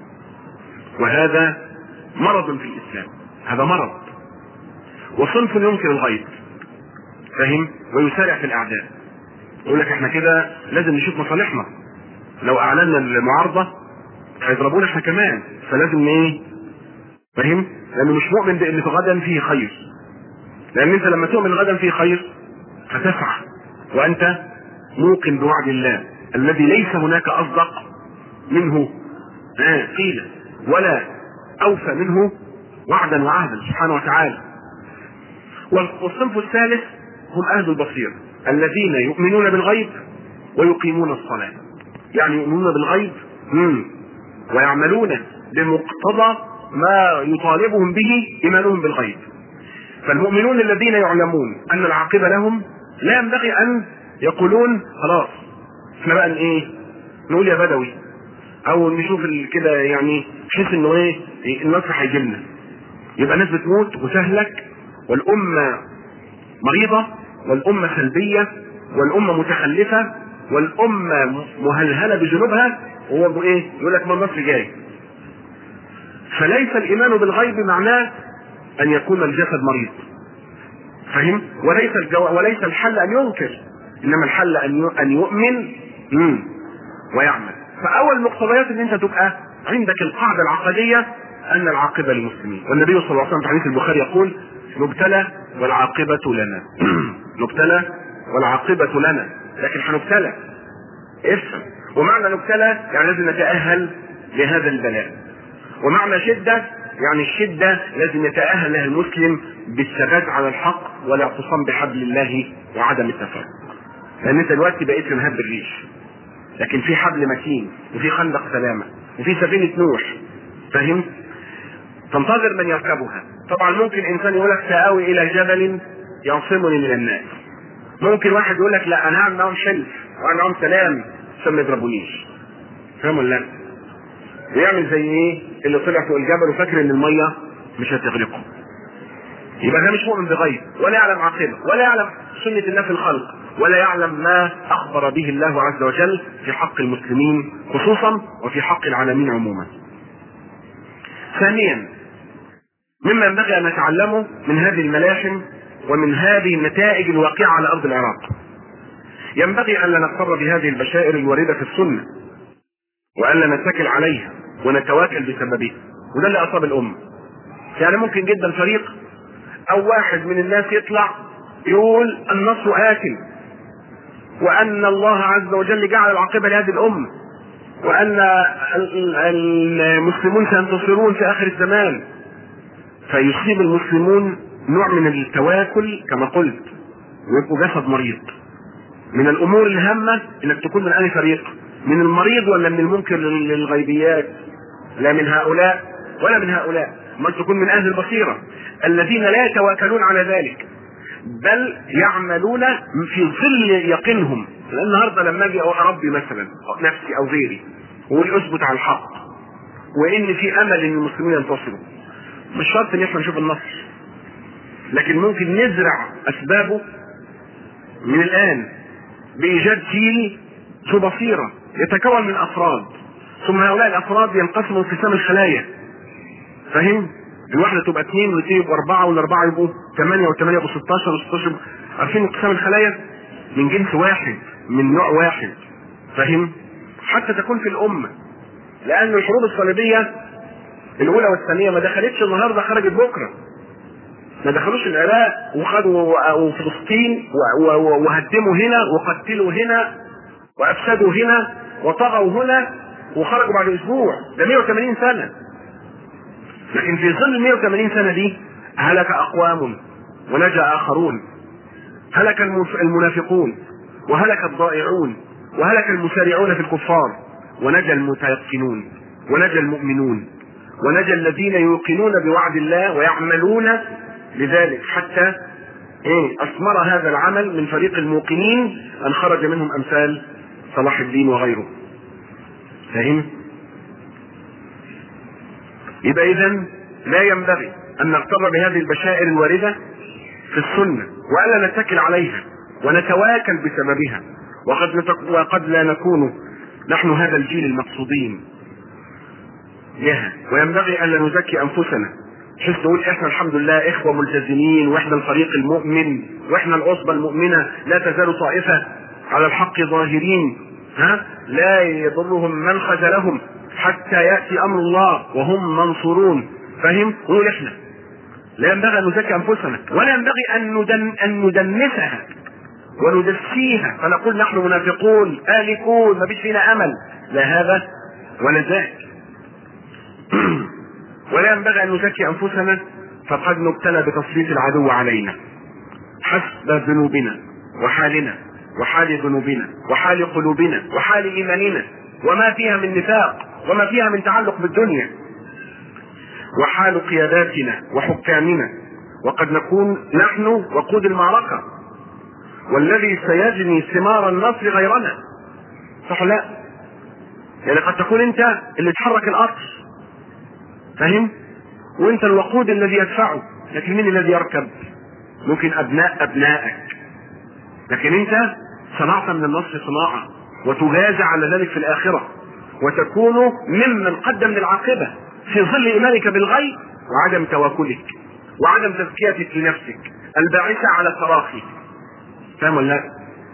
[SPEAKER 1] وهذا مرض في الاسلام هذا مرض وصنف ينكر الغيب فاهم ويسارع في الاعداء يقول لك احنا كده لازم نشوف مصالحنا لو اعلنا المعارضه هيضربونا احنا كمان فلازم ايه فاهم لانه مش مؤمن بان في غدا فيه خير لان انت لما تؤمن غدا فيه خير فتسعى وانت موقن بوعد الله الذي ليس هناك اصدق منه آه قيل ولا اوفى منه وعدا وعهدا سبحانه وتعالى والصنف الثالث هم اهل البصيره الذين يؤمنون بالغيب ويقيمون الصلاه يعني يؤمنون بالغيب مم. ويعملون بمقتضى ما يطالبهم به ايمانهم بالغيب فالمؤمنون الذين يعلمون ان العاقبه لهم لا ينبغي ان يقولون خلاص احنا بقى ايه نقول يا بدوي او نشوف كده يعني بحيث انه ايه النصر هيجي لنا يبقى ناس بتموت وتهلك والامه مريضه والامه سلبيه والامه متخلفه والامه مهلهله بجنوبها وهو ايه يقول لك ما النصر جاي فليس الايمان بالغيب معناه ان يكون الجسد مريض فهم وليس الجو... وليس الحل ان ينكر انما الحل ان ي... ان يؤمن مم. ويعمل فاول مقتضيات ان انت تبقى عندك القاعده العقديه ان العاقبه للمسلمين والنبي صلى الله عليه وسلم في حديث البخاري يقول نبتلى والعاقبه لنا نبتلى والعاقبه لنا لكن هنبتلى افهم ومعنى نبتلى يعني لازم نتاهل لهذا البلاء ومعنى شده يعني الشده لازم يتاهل لها المسلم بالثبات على الحق والاعتصام بحبل الله وعدم التفرق لان انت دلوقتي بقيت في مهب الريش لكن في حبل متين وفي خندق سلامه وفي سفينه نوح فاهم تنتظر من يركبها طبعا ممكن انسان يقول لك ساوي الى جبل يعصمني من الناس ممكن واحد يقول لك لا انا هعمل معاهم شلف واعمل معاهم سلام عشان ما يضربونيش فاهم ولا لا؟ ويعمل زي ايه اللي طلع فوق الجبل وفاكر ان الميه مش هتغرقه يبقى ده مش مؤمن بغيب ولا يعلم عاقبه ولا يعلم سنه الله في الخلق ولا يعلم ما اخبر به الله عز وجل في حق المسلمين خصوصا وفي حق العالمين عموما. ثانيا مما ينبغي ان نتعلمه من هذه الملاحم ومن هذه النتائج الواقعه على ارض العراق. ينبغي الا نغتر بهذه البشائر الوارده في السنه والا نتكل عليها ونتواكل بسببها وده اللي اصاب الامه. يعني ممكن جدا فريق او واحد من الناس يطلع يقول النصر آكل وأن الله عز وجل جعل العاقبة لهذه الأمة وأن المسلمون سينتصرون في آخر الزمان فيصيب المسلمون نوع من التواكل كما قلت ويبقوا جسد مريض من الأمور الهامة إنك تكون من أي فريق من المريض ولا من المنكر للغيبيات لا من هؤلاء ولا من هؤلاء ما تكون من أهل البصيرة الذين لا يتواكلون على ذلك بل يعملون في ظل يقينهم لان النهارده لما اجي اربي مثلا نفسي او غيري واقول اثبت على الحق وان في امل ان المسلمين ينتصروا مش شرط ان احنا نشوف النصر لكن ممكن نزرع اسبابه من الان بايجاد جيل ذو بصيره يتكون من افراد ثم هؤلاء الافراد ينقسموا انقسام الخلايا فاهم؟ الواحده تبقى اثنين والاثنين يبقوا اربعه والاربعه يبقوا ثمانيه والثمانيه يبقوا 16 و16 عارفين انقسام الخلايا من جنس واحد من نوع واحد فاهم؟ حتى تكون في الامه لان الحروب الصليبيه الاولى والثانيه ما دخلتش النهارده خرجت بكره ما دخلوش العراق وخدوا وفلسطين وهدموا هنا وقتلوا هنا وافسدوا هنا وطغوا هنا وخرجوا بعد اسبوع ده 180 سنه لكن في ظل ال 180 سنه دي هلك اقوام ونجا اخرون هلك المنافقون وهلك الضائعون وهلك المسارعون في الكفار ونجا المتيقنون ونجا المؤمنون ونجا الذين يوقنون بوعد الله ويعملون لذلك حتى ايه اثمر هذا العمل من فريق الموقنين ان خرج منهم امثال صلاح الدين وغيره فاهم يبقى اذا لا ينبغي ان نغتر بهذه البشائر الوارده في السنه والا نتكل عليها ونتواكل بسببها وقد نتك... وقد لا نكون نحن هذا الجيل المقصودين لها وينبغي الا نزكي انفسنا بحيث نقول احنا الحمد لله اخوه ملتزمين واحنا الفريق المؤمن واحنا العصبه المؤمنه لا تزال طائفه على الحق ظاهرين ها لا يضرهم من خذلهم حتى ياتي امر الله وهم منصورون فهم نقول احنا لا ينبغي ان نزكي انفسنا ولا ينبغي ان ندن ان ندنسها وندسيها فنقول نحن منافقون هالكون ما فيش فينا امل لا هذا ولا ذاك ولا ينبغي ان نزكي انفسنا فقد نبتلى بتسليط العدو علينا حسب ذنوبنا وحالنا وحال ذنوبنا وحال قلوبنا وحال ايماننا وما فيها من نفاق وما فيها من تعلق بالدنيا وحال قياداتنا وحكامنا وقد نكون نحن وقود المعركه والذي سيجني ثمار النصر غيرنا صح لا يعني قد تكون انت اللي تحرك القطر فاهم وانت الوقود الذي يدفعه لكن مين الذي يركب ممكن ابناء ابنائك لكن انت صنعت من النصر صناعه وتجازى على ذلك في الاخره وتكون ممن قدم للعاقبه في ظل ايمانك بالغيب وعدم تواكلك وعدم تزكيتك لنفسك الباعثه على التراخي فاهم ولا لا؟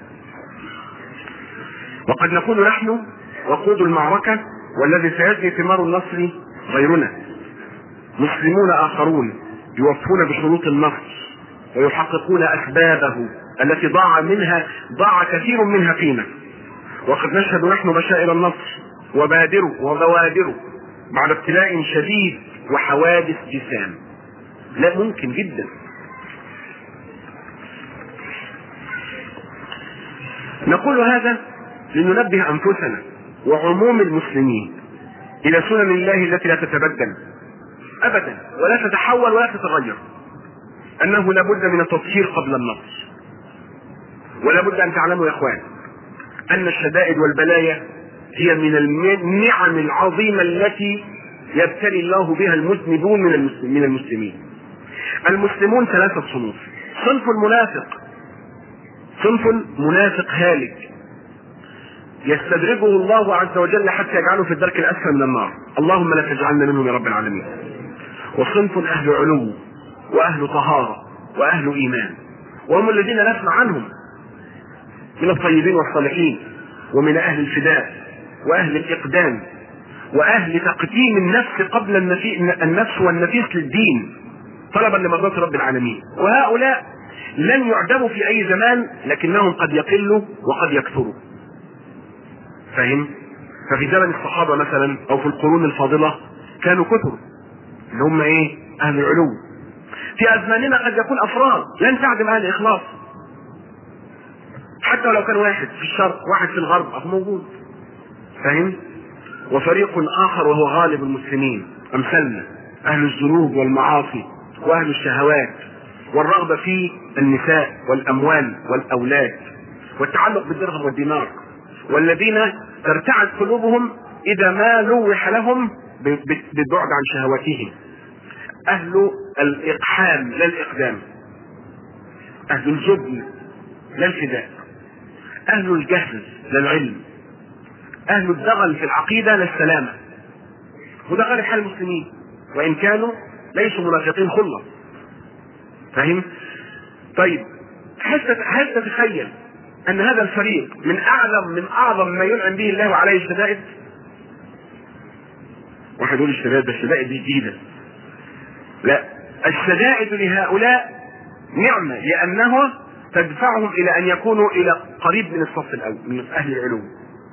[SPEAKER 1] وقد نكون نحن وقود المعركه والذي سيجني ثمار النصر غيرنا مسلمون اخرون يوفون بشروط النصر ويحققون اسبابه التي ضاع منها ضاع كثير منها فينا وقد نشهد نحن بشائر النصر وبادره وبوادره بعد ابتلاء شديد وحوادث جسام لا ممكن جدا نقول هذا لننبه انفسنا وعموم المسلمين الى سنن الله التي لا تتبدل ابدا ولا تتحول ولا تتغير انه لابد من التطهير قبل النصر ولا بد ان تعلموا يا اخوان ان الشدائد والبلايا هي من النعم العظيمه التي يبتلي الله بها المذنبون من المسلمين المسلمون ثلاثه صنوف صنف المنافق صنف منافق هالك يستدرجه الله عز وجل حتى يجعله في الدرك الاسفل من النار اللهم لا تجعلنا منهم يا رب العالمين وصنف اهل علو واهل طهاره واهل ايمان وهم الذين نسمع عنهم من الطيبين والصالحين ومن اهل الفداء واهل الاقدام واهل تقديم النفس قبل النفس والنفيس للدين طلبا لمرضات رب العالمين وهؤلاء لن يعدموا في اي زمان لكنهم قد يقلوا وقد يكثروا فاهم ففي زمن الصحابة مثلا او في القرون الفاضلة كانوا كثر اللي هم ايه اهل العلو في ازماننا قد يكون افراد لن تعدم اهل الاخلاص حتى لو كان واحد في الشرق واحد في الغرب اهو موجود فاهم وفريق اخر وهو غالب المسلمين امثالنا اهل الذنوب والمعاصي واهل الشهوات والرغبة في النساء والاموال والاولاد والتعلق بالدرهم والدينار والذين ترتعد قلوبهم اذا ما لوح لهم بالبعد عن شهواتهم اهل الاقحام لا الاقدام اهل الجبن لا الفداء اهل الجهل لا العلم اهل الدغل في العقيده لا السلامه وده غالب حال المسلمين وان كانوا ليسوا منافقين خلة فاهم طيب هل تتخيل ان هذا الفريق من اعظم من اعظم ما ينعم به الله عليه الشدائد واحد يقول الشدائد ده الشدائد دي جديده لا الشدائد لهؤلاء نعمه لانها تدفعهم الى ان يكونوا الى قريب من الصف الاول من اهل العلوم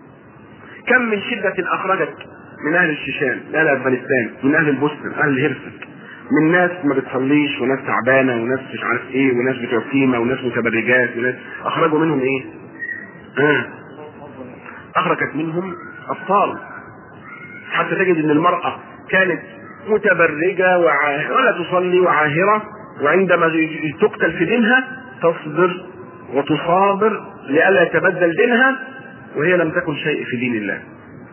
[SPEAKER 1] كم من شده اخرجت من اهل الشيشان من اهل افغانستان من اهل البوسنه من اهل الهرسك من ناس ما بتصليش وناس تعبانه وناس مش عارف ايه وناس بتوع قيمه وناس متبرجات وناس اخرجوا منهم ايه؟ آه. اخرجت منهم ابطال حتى تجد ان المراه كانت متبرجه وعاهرة ولا تصلي وعاهره وعندما تقتل في دينها تصبر وتصابر لئلا يتبدل دينها وهي لم تكن شيء في دين الله.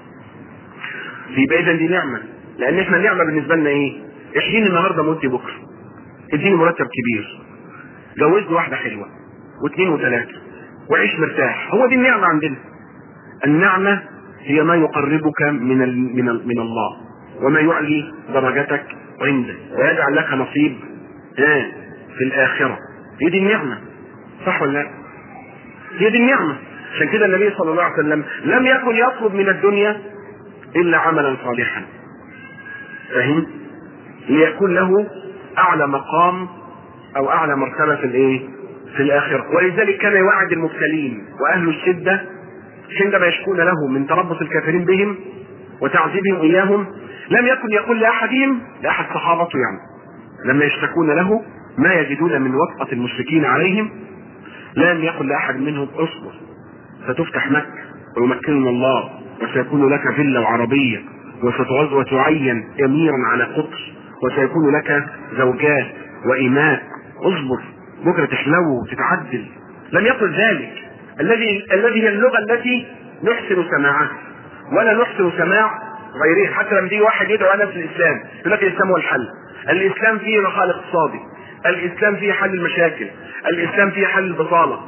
[SPEAKER 1] يبقى اذا دي نعمه لان احنا النعمه بالنسبه لنا ايه؟ احييني النهارده موتي بكره. اديني مرتب كبير. جوزني واحده حلوه واثنين وثلاثه وعيش مرتاح هو دي النعمه عندنا. النعمه هي ما يقربك من ال من ال من الله وما يعلي درجتك عنده ويجعل لك نصيب آه في الاخره. هي دي النعمه. صح ولا لا؟ هي دي النعمه. عشان كده النبي صلى الله عليه وسلم لم يكن يطلب من الدنيا الا عملا صالحا. فاهم؟ ليكون له اعلى مقام او اعلى مرتبه في الايه؟ في الاخره، ولذلك كان يوعد المبتلين واهل الشده عندما يشكون له من تربص الكافرين بهم وتعذيبهم اياهم لم يكن يقول لاحدهم لاحد صحابته يعني لما يشتكون له ما يجدون من وطأة المشركين عليهم لم يقل لاحد منهم اصبر ستفتح مكة ويمكننا الله وسيكون لك فيلا وعربية وستغزو وتعين اميرا على قطر وسيكون لك زوجات وإماء اصبر بكرة تحلو وتتعدل لم يقل ذلك الذي الذي هي اللغة التي نحسن سماعها ولا نحسن سماع غيره حتى لما يجي واحد يدعو نفس الاسلام يقول لك الاسلام هو الحل الاسلام فيه رخاء اقتصادي الاسلام فيه حل المشاكل الاسلام فيه حل البطاله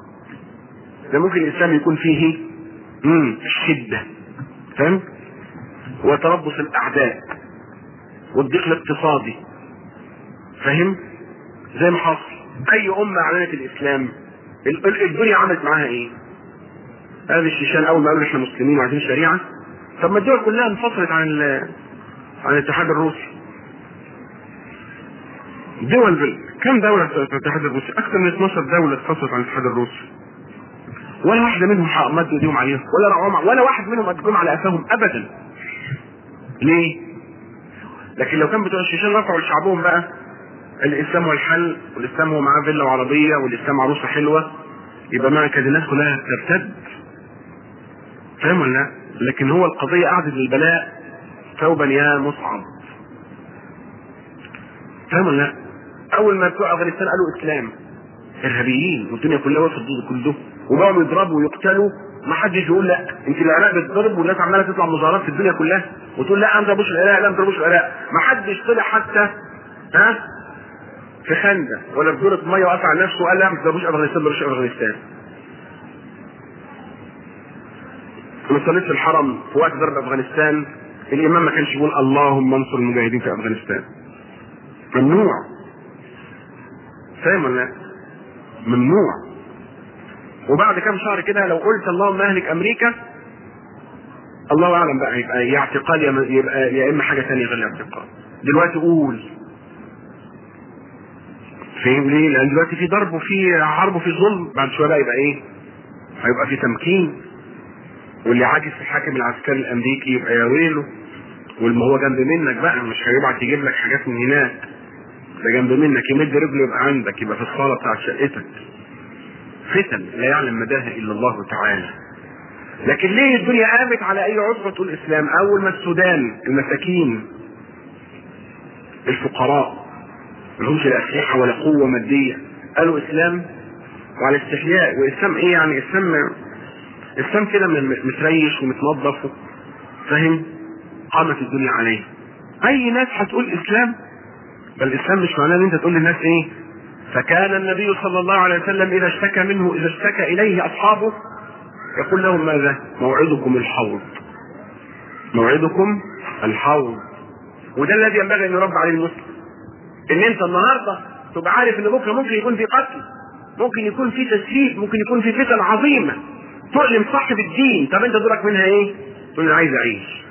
[SPEAKER 1] ده ممكن الاسلام يكون فيه امم الشده فاهم وتربص الاعداء والضيق الاقتصادي فاهم زي ما حصل اي امه اعلنت الاسلام الدنيا عملت معاها ايه هذه الشيشان اول ما قالوا احنا مسلمين وعايزين شريعه طب ما الدول كلها انفصلت عن عن الاتحاد الروسي دول كم دولة في الاتحاد الروسي؟ أكثر من 12 دولة انفصلت عن الاتحاد الروسي. ولا واحدة منهم مدوا ايديهم عليهم، ولا رعوهم ولا واحد منهم مدهم على قفاهم أبدا. ليه؟ لكن لو كان بتوع الشيشان رفعوا لشعبهم بقى الإسلام هو الحل، والإسلام هو معاه فيلا وعربية، والإسلام عروسة حلوة، يبقى معنى كده الناس كلها ترتد. فاهم ولا لا؟ لكن هو القضية قعدت للبلاء ثوبا يا مصعب فاهم ولا لا؟ اول ما بتوع افغانستان قالوا اسلام ارهابيين والدنيا كلها وقفت ضد كل ده وبقوا يضربوا ويقتلوا ما حدش يقول لا انت العراق بتضرب والناس عماله تطلع مظاهرات في الدنيا كلها وتقول لا ما تضربوش العراق لا ما تضربوش العراق ما حدش طلع حتى ها في خندق ولا في دورة ميه وقف على نفسه وقال لا ما تضربوش افغانستان ما تضربوش افغانستان انا صليت في الحرم في وقت ضرب افغانستان الامام ما كانش يقول اللهم انصر المجاهدين في افغانستان ممنوع فاهم ولا لا؟ ممنوع وبعد كام شهر كده لو قلت اللهم اهلك امريكا الله اعلم بقى يبقى يا اعتقال يا يبقى يا اما حاجه ثانيه غير الاعتقال دلوقتي قول فاهم ليه؟ لان دلوقتي في ضرب وفي حرب وفي ظلم بعد شويه بقى يبقى ايه؟ هيبقى في تمكين واللي عاجز في الحاكم العسكري الامريكي يبقى يا ويله واللي هو جنب منك بقى مش هيبعت يجيب لك حاجات من هناك ده جنب منك يمد رجله يبقى عندك يبقى في الصاله بتاعت شقتك فتن لا يعلم مداها الا الله تعالى لكن ليه الدنيا قامت على اي عذر تقول اسلام اول ما السودان المساكين الفقراء ملهمش لا اسلحه ولا قوه ماديه قالوا اسلام وعلى استحياء واسلام ايه يعني اسلام اسلام كده متريش ومتنظف فاهم قامت الدنيا عليه اي ناس هتقول اسلام بل الاسلام مش معناه ان انت تقول للناس ايه فكان النبي صلى الله عليه وسلم اذا اشتكى منه اذا اشتكى اليه اصحابه يقول لهم ماذا موعدكم الحوض موعدكم الحوض وده الذي ينبغي ان يربى عليه المسلم ان انت النهارده تبقى عارف ان بكره ممكن يكون في قتل ممكن يكون في تسريب ممكن يكون في فتن عظيمه تؤلم صاحب الدين طب انت دورك منها ايه؟ تقول انا عايز اعيش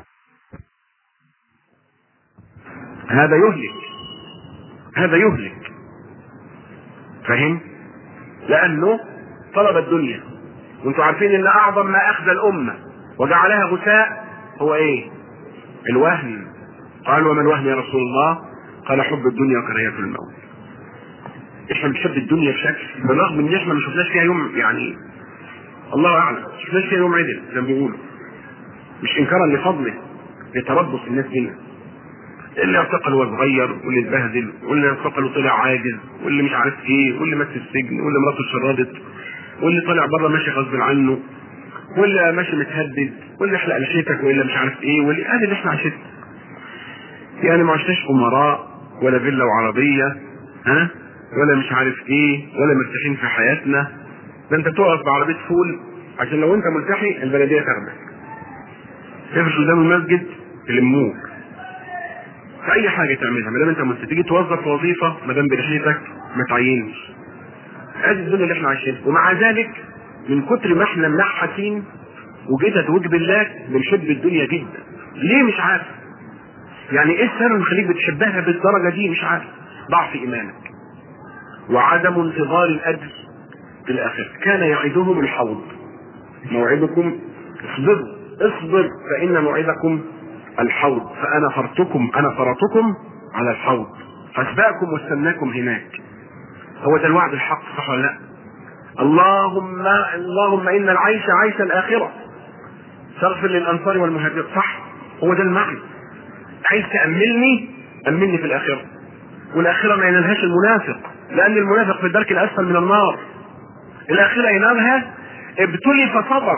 [SPEAKER 1] هذا يهلك هذا يهلك فاهم؟ لانه طلب الدنيا وانتم عارفين ان اعظم ما اخذ الامه وجعلها غثاء هو ايه؟ الوهن قال وما الوهن يا رسول الله؟ قال حب الدنيا وكراهيه الموت احنا بنحب الدنيا بشكل بالرغم ان احنا ما شفناش فيها يوم يعني الله اعلم ما شفناش فيها يوم عدل زي ما بيقولوا مش انكارا لفضله لتربص الناس بينا اللي اعتقل وهو صغير واللي اتبهدل واللي اعتقل وطلع عاجز واللي مش عارف ايه واللي مات في السجن واللي مراته شردت واللي طلع بره ماشي غصب عنه واللي ماشي متهدد واللي احلق لحيتك واللي مش عارف ايه واللي هذا اللي احنا عشنا يعني ما عشناش امراء ولا فيلا وعربيه ها ولا مش عارف ايه ولا مرتاحين في حياتنا ده انت تقف بعربيه فول عشان لو انت ملتحي البلديه تاخدك تفرش قدام المسجد تلموك في اي حاجه تعملها ما دام انت مست تيجي توظف وظيفه ما دام بريحتك ما تعينش ادي الدنيا اللي احنا عايشينها ومع ذلك من كتر ما احنا منحسين وجدت وجب الله بنحب الدنيا جدا ليه مش عارف يعني ايه السبب اللي يخليك بتحبها بالدرجه دي مش عارف ضعف ايمانك وعدم انتظار الاجر في الاخره كان يعدهم الحوض موعدكم اصبروا اصبر فان موعدكم الحوض فانا فرتكم انا فرطكم على الحوض فاسبقكم واستناكم هناك هو ده الوعد الحق صح ولا لا اللهم اللهم ان العيش عيش الاخره تغفر للانصار والمهاجرين صح هو ده المعنى عايز تاملني املني في الاخره والاخره ما ينالهاش المنافق لان المنافق في الدرك الاسفل من النار الاخره ينالها ابتلي فصبر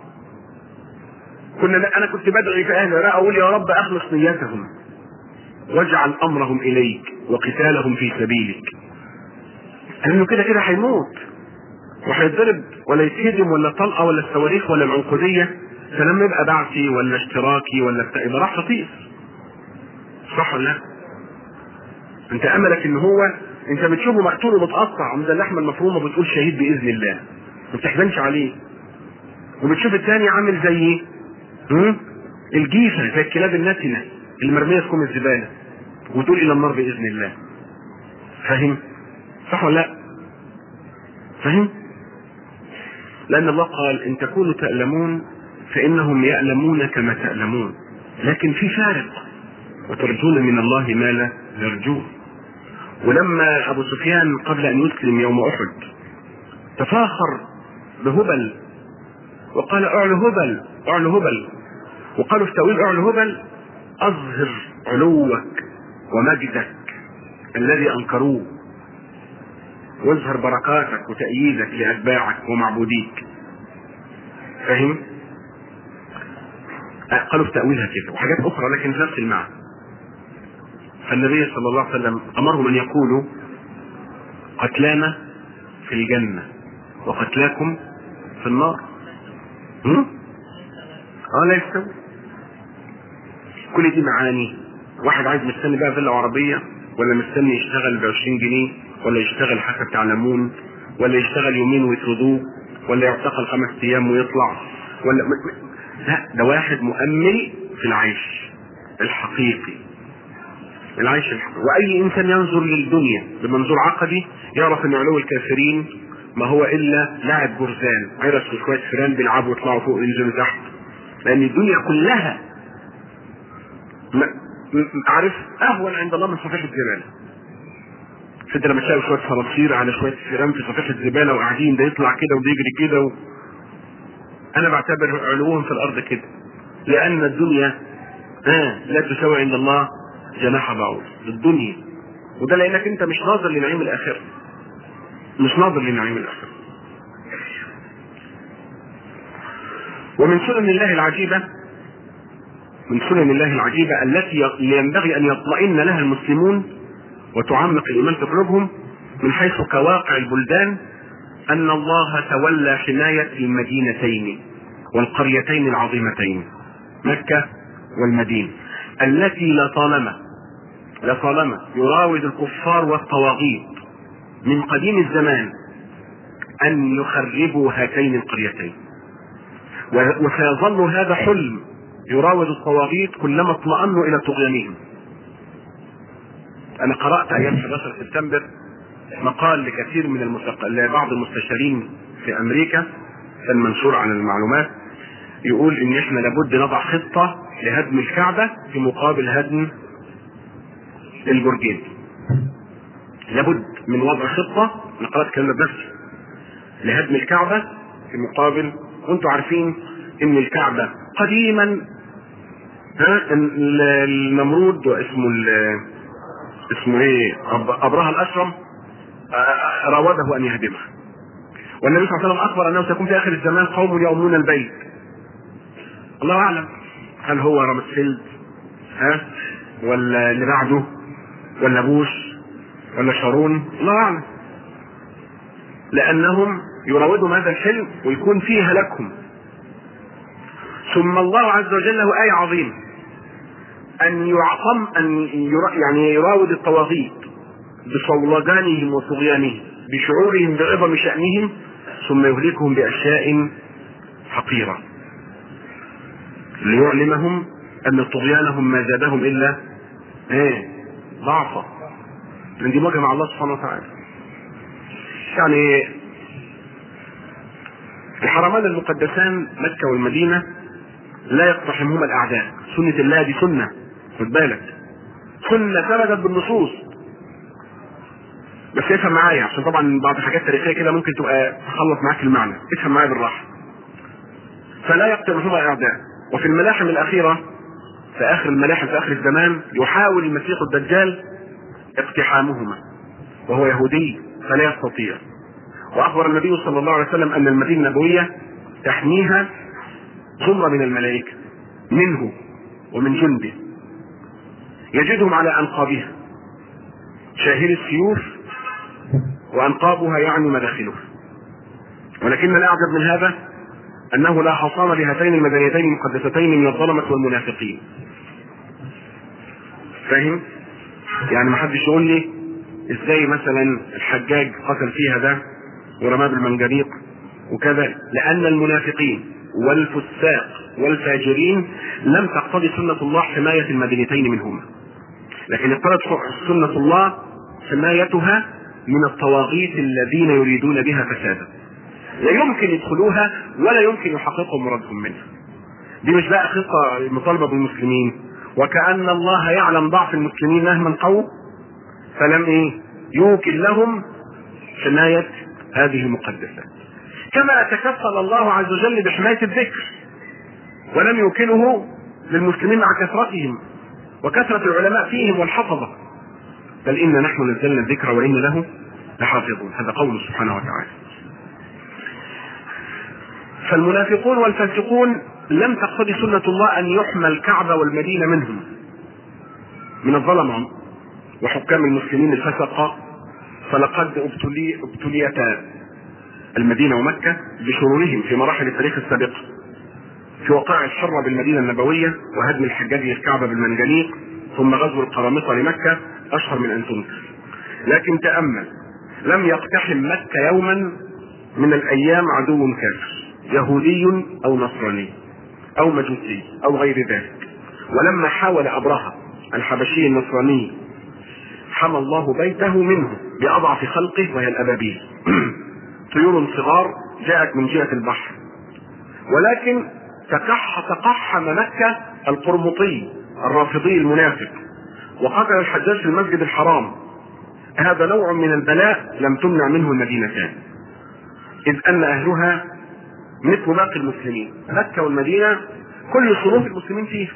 [SPEAKER 1] كنا انا كنت بدعي في اهل العراق اقول يا رب اخلص نيتهم واجعل امرهم اليك وقتالهم في سبيلك لانه كده كده هيموت وهيتضرب ولا يتهدم ولا طلقه ولا الصواريخ ولا العنقوديه فلما يبقى بعثي ولا اشتراكي ولا بتاع يبقى راح تطير صح ولا لا؟ انت املك ان هو انت بتشوفه مقتول ومتقطع عند اللحمه المفرومه بتقول شهيد باذن الله ما بتحزنش عليه وبتشوف الثاني عامل زي ايه؟ الجيفه زي الكلاب النتنه اللي مرميه في كوم الزباله وتقول الى النار باذن الله فاهم؟ صح ولا لا؟ فاهم؟ لأن الله قال إن تكونوا تألمون فإنهم يألمون كما تألمون لكن في فارق وترجون من الله ما لا يرجون ولما أبو سفيان قبل أن يسلم يوم أحد تفاخر بهبل وقال اعلو هبل اعلو هبل وقالوا في تأويل اعلو هبل اظهر علوك ومجدك الذي انكروه واظهر بركاتك وتأييدك لأتباعك ومعبوديك فاهم؟ قالوا في تأويلها كده وحاجات أخرى لكن في نفس المعنى فالنبي صلى الله عليه وسلم أمرهم أن يقولوا قتلانا في الجنة وقتلاكم في النار هم؟ اه لا يستوي كل دي معاني واحد عايز مستني بقى فيلا عربية ولا مستني يشتغل ب 20 جنيه ولا يشتغل حسب تعلمون ولا يشتغل يومين ويطردوه ولا يعتقل خمس ايام ويطلع ولا لا ده واحد مؤمل في العيش الحقيقي العيش الحقيقي واي انسان ينظر للدنيا بمنظور عقدي يعرف ان علو الكافرين ما هو الا لعب جرذان عرس وشويه فيران بيلعبوا ويطلعوا فوق وينزلوا تحت لان الدنيا كلها عارف اهون عند الله من صفيحه الزباله انت لما تلاقي شويه صراصير على شويه فيران في صفيحه الزباله وقاعدين ده يطلع كده وده يجري كده و... انا بعتبر علوهم في الارض كده لان الدنيا آه لا تساوي عند الله جناح بعوض الدنيا وده لانك انت مش ناظر لنعيم الاخره مش ناظر لنعيم الاخره ومن سنن الله العجيبه من سنن الله العجيبه التي ينبغي ان يطمئن لها المسلمون وتعمق الايمان في قلوبهم من حيث كواقع البلدان ان الله تولى حمايه المدينتين والقريتين العظيمتين مكه والمدينه التي لطالما لطالما يراود الكفار والطواغيت من قديم الزمان ان يخربوا هاتين القريتين وسيظل هذا حلم يراود الطواغيت كلما اطمأنوا الى طغيانهم انا قرات ايام 11 سبتمبر مقال لكثير من المستق... لبعض المستشارين في امريكا كان منشور عن المعلومات يقول ان احنا لابد نضع خطه لهدم الكعبه في مقابل هدم البرجين لابد من وضع خطه انا قرات الكلام ده بنفسي لهدم الكعبه في مقابل وانتم عارفين ان الكعبه قديما ها النمرود اسمه اسمه ايه ابرهه الاشرم راوده ان يهدمها والنبي صلى الله عليه وسلم اخبر انه سيكون في اخر الزمان قوم يؤمنون البيت الله اعلم هل هو رامسفيلد ها ولا اللي بعده ولا بوش ولا شارون الله اعلم لانهم يراودهم هذا الحلم ويكون فيه هلاكهم ثم الله عز وجل له آية عظيمة أن يعظم أن يرا يعني يراود الطواغيت بصولجانهم وطغيانهم بشعورهم بعظم شأنهم ثم يهلكهم بأشياء حقيرة ليعلمهم أن طغيانهم ما زادهم إلا إيه ضعفا لأن دي مواجهة مع الله سبحانه وتعالى يعني الحرمان المقدسان مكة والمدينة لا يقتحمهما الأعداء سنة الله دي سنة خد بالك سنة ثبتت بالنصوص بس افهم معايا عشان طبعا بعض الحاجات تاريخيه كده ممكن تبقى تخلص معاك المعنى افهم معايا بالراحه فلا يقتحمهما الاعداء وفي الملاحم الاخيره في اخر الملاحم في اخر الزمان يحاول المسيح الدجال اقتحامهما وهو يهودي فلا يستطيع واخبر النبي صلى الله عليه وسلم ان المدينه النبويه تحميها زمره من الملائكه منه ومن جنده يجدهم على انقابها شاهر السيوف وانقابها يعني مداخلها ولكن الاعجب من هذا انه لا حصان لهاتين المدنيتين المقدستين من الظلمه والمنافقين فاهم يعني ما حدش يقول لي ازاي مثلا الحجاج قتل فيها ده ورماه بالمنجنيق وكذا لان المنافقين والفساق والفاجرين لم تقتضي سنة الله حماية المدينتين منهما لكن اقتضت سنة الله حمايتها من الطواغيت الذين يريدون بها فسادا لا يمكن يدخلوها ولا يمكن يحققوا مرادهم منها دي مش بقى خطة مطالبة بالمسلمين وكأن الله يعلم ضعف المسلمين مهما قووا فلم ايه يوكل لهم حماية هذه المقدسات كما تكفل الله عز وجل بحماية الذكر ولم يوكله للمسلمين مع كثرتهم وكثرة العلماء فيهم والحفظة بل إنا نحن نزلنا الذكر وإنا له لحافظون هذا قوله سبحانه وتعالى فالمنافقون والفاسقون لم تقتضي سنة الله أن يحمى الكعبة والمدينة منهم من الظلمة وحكام المسلمين الفسقة فلقد ابتلي ابتليتا المدينة ومكة بشرورهم في مراحل التاريخ السابقة في وقائع الشر بالمدينة النبوية وهدم الحجاج للكعبة بالمنجنيق ثم غزو القرامطة لمكة أشهر من أن تنكر لكن تأمل لم يقتحم مكة يوما من الأيام عدو كافر يهودي أو نصراني أو مجوسي أو غير ذلك ولما حاول أبرهة الحبشي النصراني حمى الله بيته منه بأضعف خلقه وهي الأبابيل طيور صغار جاءت من جهة البحر ولكن تكح تقحم مكة القرمطي الرافضي المنافق وقتل الحجاج في المسجد الحرام هذا نوع من البلاء لم تمنع منه المدينتان إذ أن أهلها مثل باقي المسلمين مكة والمدينة كل صنوف المسلمين فيها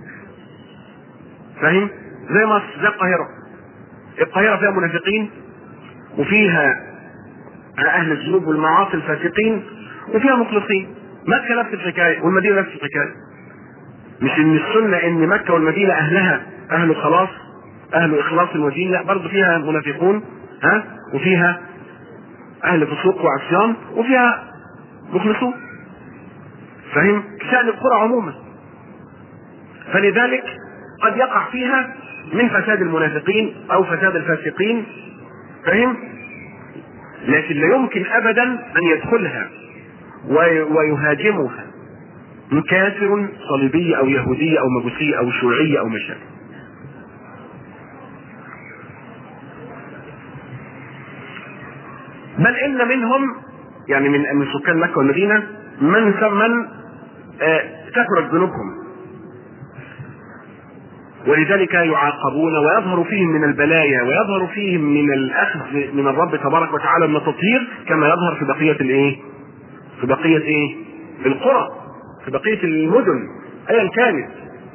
[SPEAKER 1] فاهم؟ زي مصر زي القاهرة القاهرة فيها منافقين وفيها أهل الذنوب والمعاصي الفاسقين وفيها مخلصين مكة نفس الحكاية والمدينة نفس الحكاية مش ان السنة ان مكة والمدينة اهلها اهل خلاص اهل اخلاص ودين لا برضه فيها منافقون ها وفيها اهل فسوق وعصيان وفيها مخلصون فهم شأن القرى عموما فلذلك قد يقع فيها من فساد المنافقين او فساد الفاسقين فهم لكن لا يمكن ابدا ان يدخلها ويهاجمها كافر صليبي او يهودي او مجوسي او شيوعي او مشابه بل ان منهم يعني من من سكان مكه والمدينه من من كثرت ذنوبهم ولذلك يعاقبون ويظهر فيهم من البلايا ويظهر فيهم من الاخذ من الرب تبارك وتعالى من التطهير كما يظهر في بقيه الايه؟ في بقيه ايه؟ القرى في بقيه المدن ايا كانت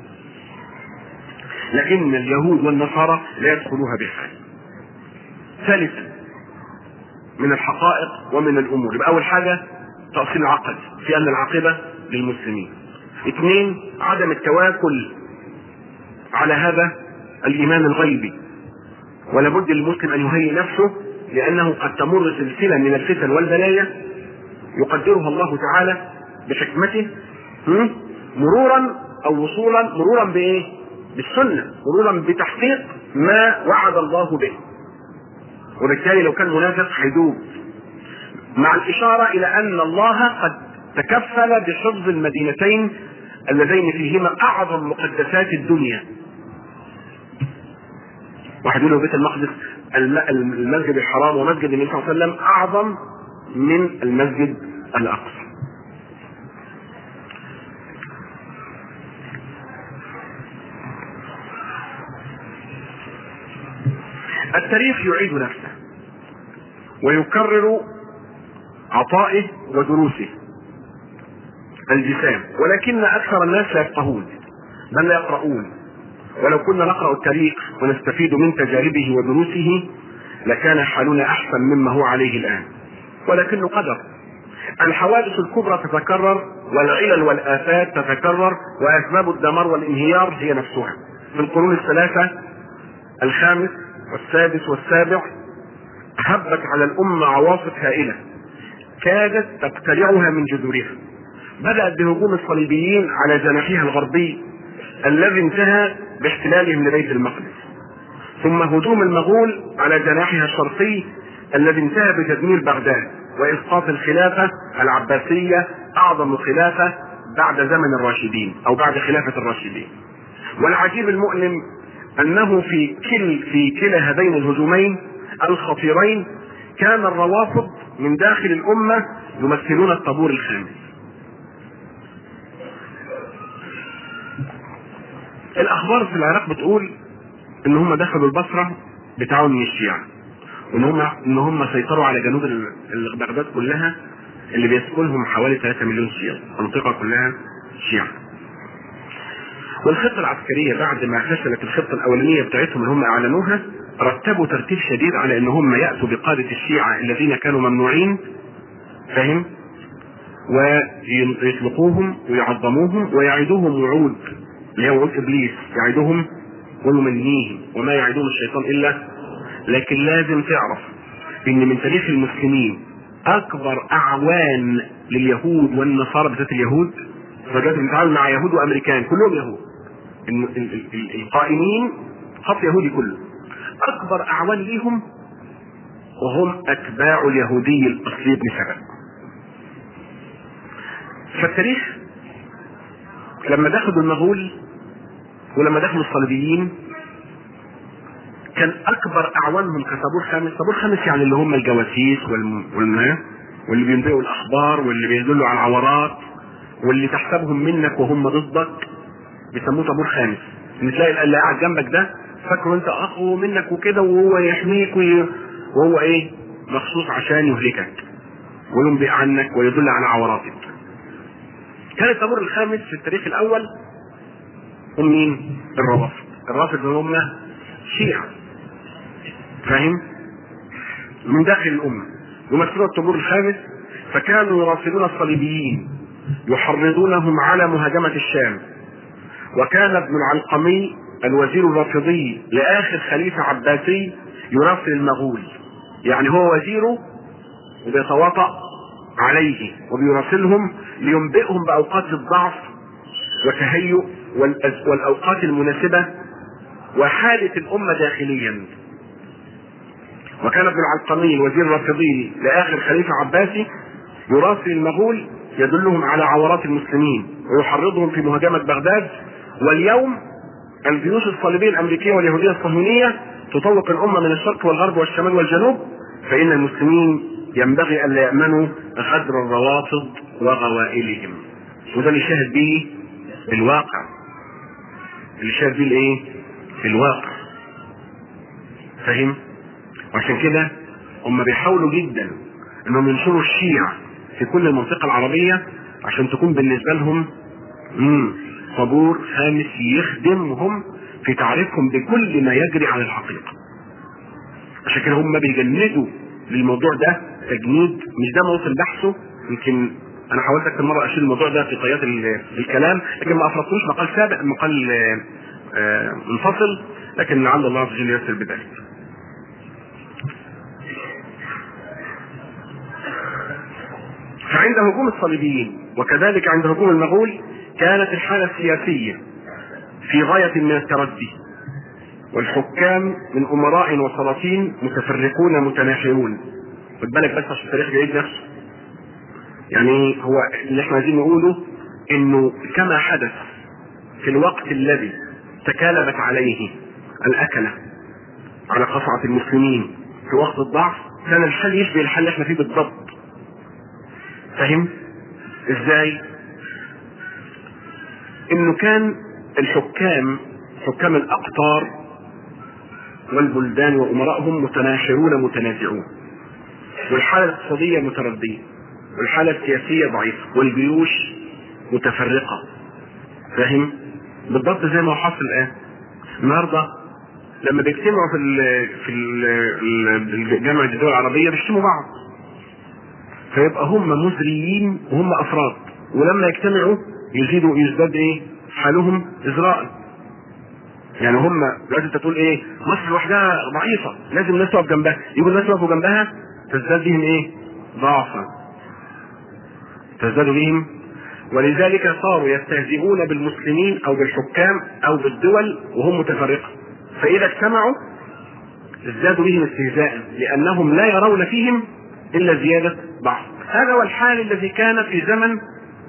[SPEAKER 1] لكن اليهود والنصارى لا يدخلوها بحال ثالثا من الحقائق ومن الامور يبقى اول حاجه تاصيل العقد في ان العاقبه للمسلمين اثنين عدم التواكل على هذا الايمان الغيبي ولا بد للمسلم ان يهيئ نفسه لانه قد تمر سلسله من الفتن والبلايا يقدرها الله تعالى بحكمته مرورا او وصولا مرورا بايه؟ بالسنه مرورا بتحقيق ما وعد الله به وبالتالي لو كان منافق هيدوب مع الاشاره الى ان الله قد تكفل بحفظ المدينتين اللذين فيهما اعظم مقدسات الدنيا واحد يقول له بيت المقدس المسجد الحرام ومسجد النبي صلى الله عليه وسلم اعظم من المسجد الاقصى التاريخ يعيد نفسه ويكرر عطائه ودروسه الجسام ولكن اكثر الناس لا يفقهون بل لا يقرؤون ولو كنا نقرا التاريخ ونستفيد من تجاربه ودروسه لكان حالنا احسن مما هو عليه الان ولكنه قدر الحوادث الكبرى تتكرر والعلل والافات تتكرر واسباب الدمار والانهيار هي نفسها في القرون الثلاثه الخامس والسادس والسابع هبت على الامه عواصف هائله كادت تقتلعها من جذورها بدات بهجوم الصليبيين على جناحها الغربي الذي انتهى باحتلالهم لبيت المقدس ثم هجوم المغول على جناحها الشرقي الذي انتهى بتدمير بغداد واسقاط الخلافه العباسيه اعظم خلافه بعد زمن الراشدين او بعد خلافه الراشدين والعجيب المؤلم انه في كل في كلا هذين الهجومين الخطيرين كان الروافض من داخل الامه يمثلون الطابور الخامس الاخبار في العراق بتقول ان هم دخلوا البصره بتعاون من الشيعه وان هم ان هم سيطروا على جنوب بغداد كلها اللي بيسكنهم حوالي 3 مليون شيعي المنطقه كلها شيعه والخطة العسكرية بعد ما فشلت الخطة الأولانية بتاعتهم اللي هم أعلنوها رتبوا ترتيب شديد على ان هم يأتوا بقادة الشيعة الذين كانوا ممنوعين فاهم ويطلقوهم ويعظموهم ويعيدوهم وعود اللي هي وعود ابليس يعيدهم ويمنيهم وما يعيدهم الشيطان الا لكن لازم تعرف ان من تاريخ المسلمين اكبر اعوان لليهود والنصارى بالذات اليهود فدلوقتي بنتعامل مع يهود وامريكان كلهم يهود ال- ال- ال- القائمين خط يهودي كله اكبر اعوان ليهم وهم اتباع اليهودي الاصلي ابن سبأ فالتاريخ لما دخلوا المغول ولما دخلوا الصليبيين كان اكبر اعوانهم كصابور خامس صابور خامس يعني اللي هم الجواسيس والم... والم... واللي بينبئوا الاخبار واللي بيدلوا على العورات واللي تحسبهم منك وهم ضدك بيسموه طابور خامس ان تلاقي اللي قاعد جنبك ده فاكره انت اخو منك وكده وهو يحميك وي... وهو ايه مخصوص عشان يهلكك وينبئ عنك ويدل على عوراتك كان الطابور الخامس في التاريخ الاول هم مين؟ الروافض الرافض اللي هم شيعة فاهم؟ من داخل الأمة يمثلون الطابور الخامس فكانوا يراسلون الصليبيين يحرضونهم على مهاجمة الشام وكان ابن العلقمي الوزير الرافضي لآخر خليفة عباسي يراسل المغول يعني هو وزيره وبيتواطأ عليه وبيراسلهم لينبئهم بأوقات الضعف وتهيؤ والأز- والأوقات المناسبة وحالة الأمة داخليا وكان ابن العلقمي الوزير الرافضي لآخر خليفة عباسي يراسل المغول يدلهم على عورات المسلمين ويحرضهم في مهاجمة بغداد واليوم الجيوش الصليبية الأمريكية واليهودية الصهيونية تطوق الأمة من الشرق والغرب والشمال والجنوب فإن المسلمين ينبغي ألا يأمنوا غدر الروافض وغوائلهم وده اللي شاهد به الواقع اللي شاهد به الايه الواقع فاهم وعشان كده هم بيحاولوا جدا انهم ينشروا الشيعة في كل المنطقة العربية عشان تكون بالنسبة لهم مم، طابور خامس يخدمهم في تعريفهم بكل ما يجري على الحقيقة عشان كده هم بيجندوا للموضوع ده تجنيد مش ده موطن بحثه يمكن انا حاولت اكثر مره اشيل الموضوع ده في طيات ال- الكلام لكن ما افرطتوش مقال سابق مقال آه، آه، منفصل لكن لعل الله عز وجل ييسر بذلك فعند هجوم الصليبيين وكذلك عند هجوم المغول كانت الحالة السياسية في غاية من التردي والحكام من أمراء وسلاطين متفرقون متناحرون خد بالك بس عشان التاريخ جيد نفسه يعني هو اللي احنا عايزين نقوله انه كما حدث في الوقت الذي تكالبت عليه الأكلة على قصعة المسلمين في وقت الضعف كان الحل يشبه الحل اللي احنا فيه بالضبط فاهم ازاي انه كان الحكام حكام الاقطار والبلدان وامرائهم متناحرون متنازعون والحالة الاقتصادية متردية والحالة السياسية ضعيفة والجيوش متفرقة فاهم بالضبط زي ما هو حاصل الان النهارده لما بيجتمعوا في ال في ال جامعة الدول العربية بيشتموا بعض فيبقى هم مزريين وهم افراد ولما يجتمعوا يزيدوا يزداد ايه حالهم ازراء يعني هم دلوقتي انت تقول ايه مصر لوحدها ضعيفه لازم الناس تقف جنبها يقول الناس يقفوا جنبها تزداد بهم ايه ضعفا تزداد بهم ولذلك صاروا يستهزئون بالمسلمين او بالحكام او بالدول وهم متفرقه فاذا اجتمعوا ازدادوا بهم استهزاء لانهم لا يرون فيهم الا زياده ضعف هذا هو الحال الذي كان في زمن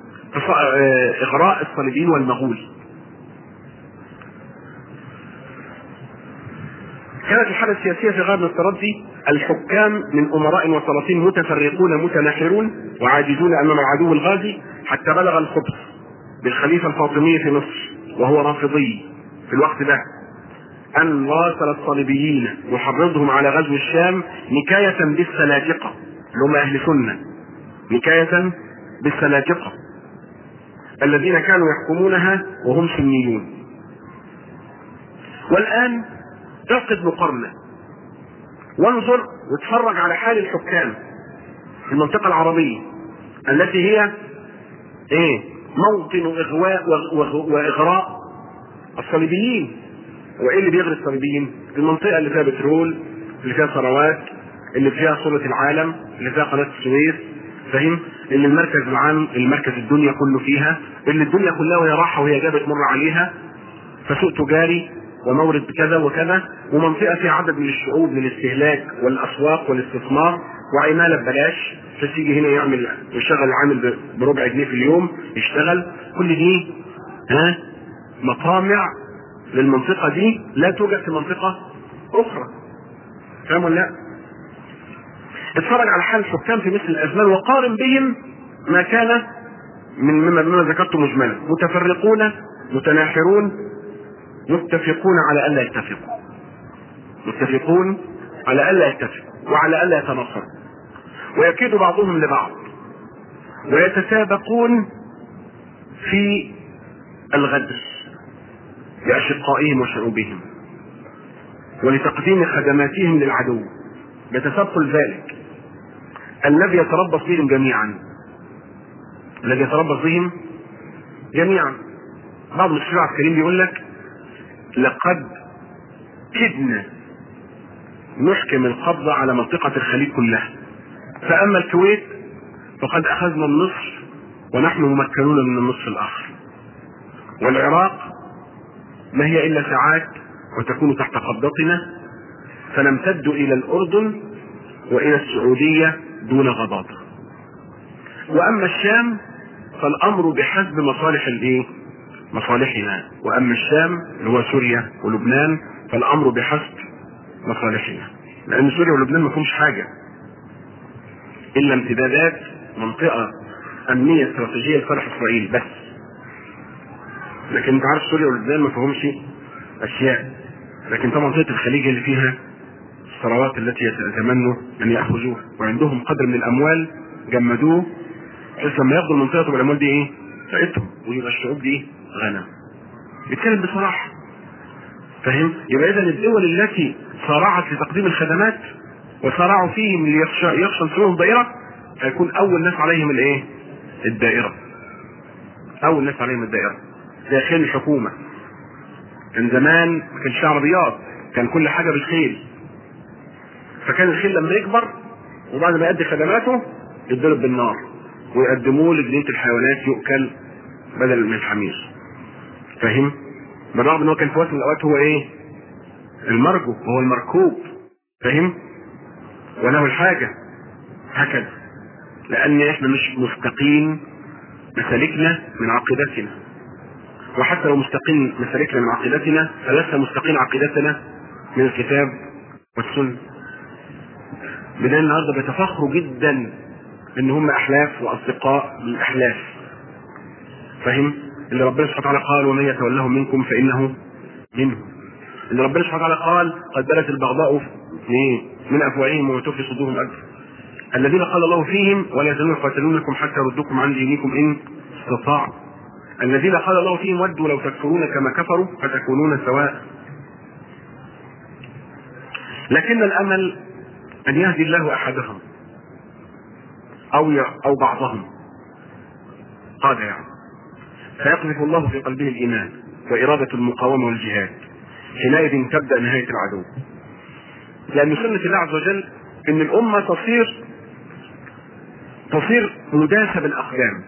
[SPEAKER 1] اغراء الصليبيين والمغول كانت الحالة السياسية في غاية من التردي الحكام من أمراء وسلاطين متفرقون متناحرون وعاجزون أمام العدو الغازي حتى بلغ الخبث بالخليفة الفاطمي في مصر وهو رافضي في الوقت ده أن راسل الصليبيين يحرضهم على غزو الشام نكاية بالسلاجقة اللي هم أهل سنة نكاية بالسلاجقة الذين كانوا يحكمونها وهم سنيون والان اعقد مقارنه وانظر واتفرج على حال الحكام في المنطقه العربيه التي هي ايه موطن اغواء واغراء الصليبيين وايه اللي بيغري الصليبيين المنطقه اللي فيها بترول اللي فيها ثروات اللي فيها صورة العالم اللي فيها قناة السويس فاهم اللي المركز العام المركز الدنيا كله فيها اللي الدنيا كلها وهي راحة وهي جابت مر عليها فسوق تجاري ومورد كذا وكذا ومنطقة فيها عدد من الشعوب للاستهلاك والأسواق والاستثمار وعمالة ببلاش فتيجي هنا يعمل يشغل العامل بربع جنيه في اليوم يشتغل كل دي ها مطامع للمنطقة دي لا توجد في منطقة أخرى فاهم ولا لا؟ اتفرج على حال الحكام في مثل الازمان وقارن بهم ما كان من مما, مما ذكرت مجملا متفرقون متناحرون متفقون على الا يتفقوا متفقون على الا يتفقوا وعلى الا يتناصروا ويكيد بعضهم لبعض ويتسابقون في الغدر لاشقائهم وشعوبهم ولتقديم خدماتهم للعدو بتسبب ذلك الذي يتربص بهم جميعا الذي يتربص بهم جميعا بعض الشيوعة الكريم بيقول لك لقد كدنا نحكم القبضة على منطقة الخليج كلها فأما الكويت فقد أخذنا النصف ونحن ممكنون من النصف الآخر والعراق ما هي إلا ساعات وتكون تحت قبضتنا فنمتد إلى الأردن وإلى السعودية دون غضاضة وأما الشام فالأمر بحسب مصالح الإيه؟ مصالحنا وأما الشام اللي هو سوريا ولبنان فالأمر بحسب مصالحنا لأن سوريا ولبنان ما فيهمش حاجة إلا امتدادات منطقة أمنية استراتيجية لصالح إسرائيل بس لكن أنت عارف سوريا ولبنان ما فيهمش أشياء لكن طبعا منطقة الخليج اللي فيها الثروات التي يتمنوا ان ياخذوها وعندهم قدر من الاموال جمدوه بحيث لما ياخدوا المنطقه تبقى الاموال دي ايه؟ بتاعتهم ويبقى الشعوب دي غنم. بيتكلم بصراحه. فاهم؟ يبقى اذا الدول التي صارعت لتقديم الخدمات وصارعوا فيهم ليخشى يخشى نصرهم دائره هيكون اول ناس عليهم الايه؟ الدائره. اول ناس عليهم الدائره. زي خيل الحكومه. كان زمان ما كانش عربيات كان كل حاجه بالخيل فكان الخيل لما يكبر وبعد ما يؤدي خدماته يتضرب بالنار ويقدموه لجنينة الحيوانات يؤكل بدل من الحمير فاهم؟ بالرغم ان هو كان في وقت من الاوقات هو ايه؟ المرجو هو المركوب فاهم؟ وله الحاجة هكذا لان احنا مش مستقيم مسالكنا من عقيدتنا وحتى لو مستقيم مسالكنا من عقيدتنا فلسه مستقيم عقيدتنا من الكتاب والسنه بدل النهارده بيتفخروا جدا ان هم احلاف واصدقاء للاحلاف فاهم اللي ربنا سبحانه وتعالى قال ومن يتولهم منكم فانه منهم اللي ربنا سبحانه وتعالى قال قد بدت البغضاء من افواههم وما تخفي صدورهم اكبر الذين قال الله فيهم ولا يزالون يقاتلونكم حتى يردوكم عن دينكم ان استطاعوا الذين قال الله فيهم ودوا لو تكفرون كما كفروا فتكونون سواء لكن الامل أن يهدي الله أحدهم أو أو بعضهم قال يعني فيقذف الله في قلبه الإيمان وإرادة المقاومة والجهاد حينئذ تبدأ نهاية العدو لأن سنة الله عز وجل أن الأمة تصير تصير مداسة بالأقدام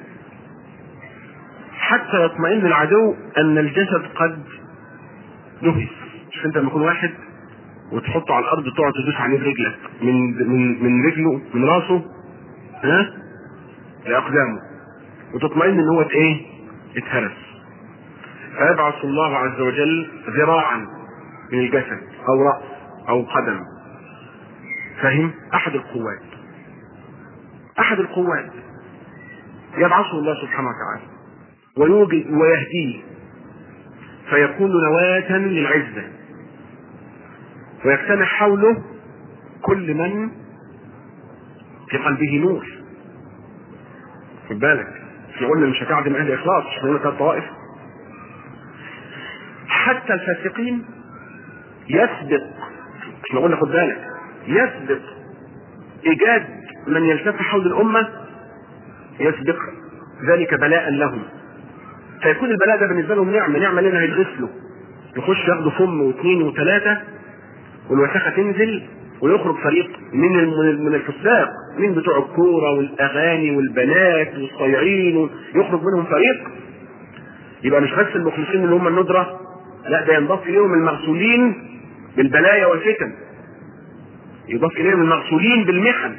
[SPEAKER 1] حتى يطمئن العدو أن الجسد قد نهس شوف أنت لما يكون واحد وتحطه على الارض تقعد تدوس عليه برجلك من من من رجله من راسه ها لاقدامه وتطمئن ان هو ايه اتهرس فيبعث الله عز وجل ذراعا من الجسد او راس او قدم فاهم احد القوات احد القوات يبعثه الله سبحانه وتعالى ويوجد ويهديه فيكون نواة للعزة ويجتمع حوله كل من في قلبه نور خد بالك احنا قلنا مش هتعدم اهل الاخلاص احنا قلنا ثلاث طوائف حتى الفاسقين يسبق احنا قلنا خد بالك يسبق ايجاد من يلتف حول الامه يسبق ذلك بلاء لهم فيكون البلاء ده بالنسبه لهم نعمه نعمه لنا هيتغسلوا يخش ياخدوا فم واثنين وثلاثه والوساخه تنزل ويخرج فريق من الم- من الفساق من بتوع الكوره والاغاني والبنات والصياعين يخرج منهم فريق يبقى مش بس المخلصين اللي هم الندره لا ده ينضاف اليهم المغسولين بالبلايا والفتن يضاف اليهم المغسولين بالمحن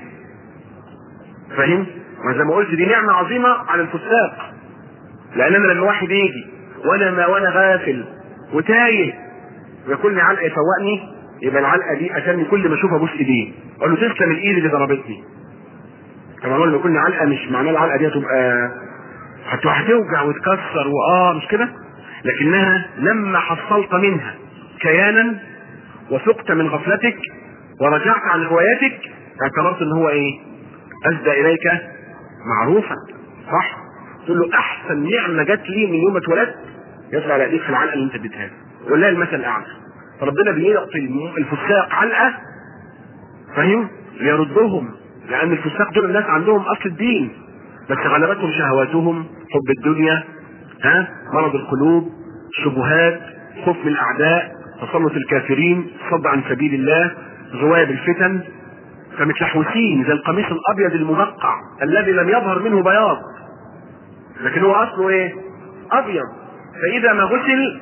[SPEAKER 1] فاهم؟ ما زي ما قلت دي نعمه عظيمه على الفساق لان انا لما واحد يجي وانا ما وانا غافل وتايه وياكلني علقه يفوقني يبقى العلقه دي عشان كل ما اشوف ابوس ايديه اقول له تسلم الايد اللي ضربتني طبعا اقول له كل علقه مش معناه العلقه دي هتبقى هت- هتوجع وتكسر واه مش كده لكنها لما حصلت منها كيانا وثقت من غفلتك ورجعت عن هواياتك اعتبرت ان هو ايه اسدى اليك معروفا صح تقول له احسن نعمه جت لي من يوم ما اتولدت يطلع على ايديك في العلقه اللي انت اديتها له والله المثل الاعلى فربنا بيعطي الم- الفساق علقه فاهم ليردهم لان الفساق دول الناس عندهم اصل الدين بس غلبتهم شهواتهم حب الدنيا ها مرض القلوب شبهات خوف من الاعداء تسلط الكافرين صد عن سبيل الله غواية الفتن فمتلحوسين زي القميص الابيض المبقع الذي لم يظهر منه بياض لكن هو اصله ايه ابيض فاذا ما غسل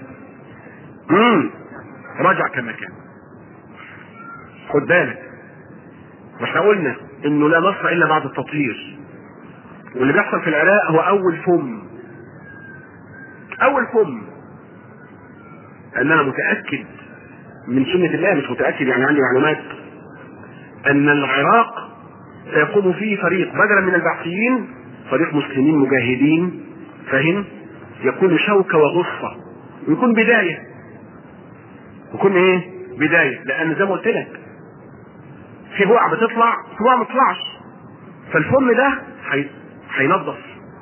[SPEAKER 1] مم. رجع كما كان خد بالك واحنا قلنا انه لا نصر الا بعد التطهير واللي بيحصل في العراق هو اول فم اول فم ان انا متاكد من سنه الله مش متاكد يعني عندي معلومات ان العراق سيقوم فيه فريق بدلا من البعثيين فريق مسلمين مجاهدين فاهم يكون شوكه وغصه ويكون بدايه يكون ايه بدايه لان زي ما قلت لك في بقع بتطلع في بقع ما تطلعش فالفم ده هي- هينظف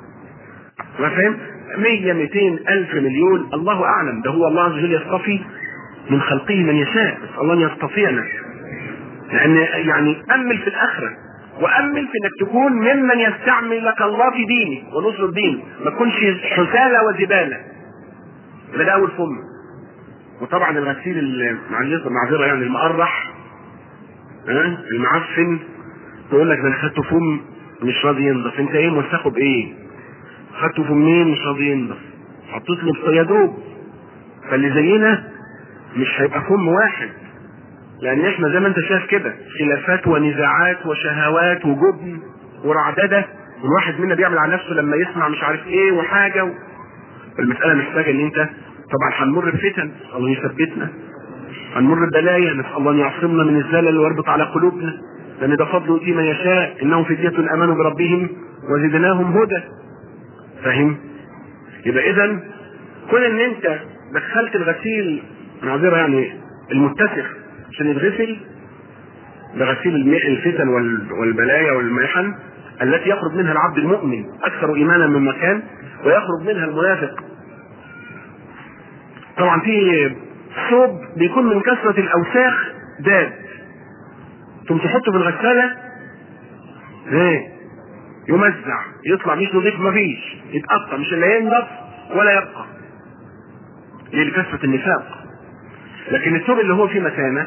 [SPEAKER 1] ما فاهم 100 200 الف مليون الله اعلم ده هو الله عز وجل يصطفي من خلقه من يشاء بس الله أن يصطفينا لان يعني امل في الاخره وامل في انك تكون ممن يستعملك الله في دينه ونصر دينه ما تكونش حساله وزباله يبقى ده اول فم وطبعا الغسيل ال- معلش- معذره يعني المقرح ها المعفن تقول لك ده انا خدته فم مش راضي ينضف انت ايه موثقه بايه؟ خدته فمين مش راضي ينضف حطيت له يا دوب فاللي زينا مش هيبقى فم واحد لان احنا زي ما انت شايف كده خلافات ونزاعات وشهوات وجبن ورعدده والواحد منا بيعمل على نفسه لما يسمع مش عارف ايه وحاجه و... المساله محتاجه ان انت طبعا هنمر بفتن الله يثبتنا هنمر ببلايا نسال الله ان يعصمنا من الزلل ويربط على قلوبنا لان ده فضل يؤتي من يشاء انهم فتيه امنوا بربهم وزدناهم هدى فاهم يبقى اذا كون ان انت دخلت الغسيل معذره يعني المتسخ عشان يتغسل بغسيل الم- الفتن وال- والبلايا والمحن التي يخرج منها العبد المؤمن اكثر ايمانا من مكان ويخرج منها المنافق طبعا في ثوب بيكون من كثرة الأوساخ داد ثم تحطه في الغسالة ايه يمزع يطلع مش نظيف مفيش يتقطع مش اللي ينضف ولا يبقى ليه لكثرة النفاق لكن الثوب اللي هو فيه مكانة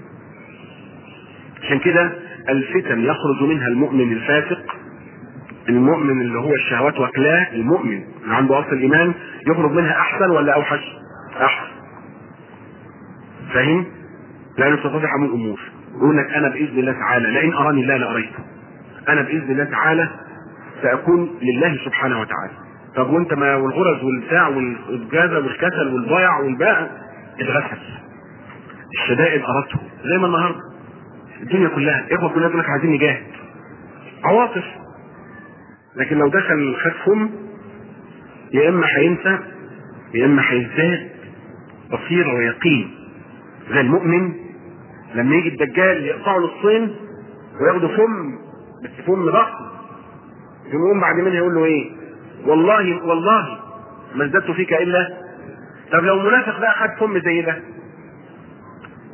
[SPEAKER 1] عشان كده الفتن يخرج منها المؤمن الفاسق المؤمن اللي هو الشهوات واكلاه المؤمن اللي عنده اصل الايمان يخرج منها احسن ولا اوحش؟ احسن فاهم؟ لانه تتضح من الامور يقول لك انا باذن الله تعالى لئن اراني الله لاريته انا باذن الله تعالى ساكون لله سبحانه وتعالى طب وانت ما والغرز والبتاع والجازه والكسل والضيع والباء اتغسل الشدائد اردته زي ما النهارده الدنيا كلها اخوه كلها يقول لك عايزين نجاهد عواطف لكن لو دخل خد فم يا اما هينسى يا اما هيزداد بصيره ويقين زي المؤمن لما يجي الدجال يقطعه نصين وياخده فم بس فم ضخم يقوم بعد منها يقول له ايه والله والله ما ازددت فيك الا طب لو منافق بقى خد فم زي ده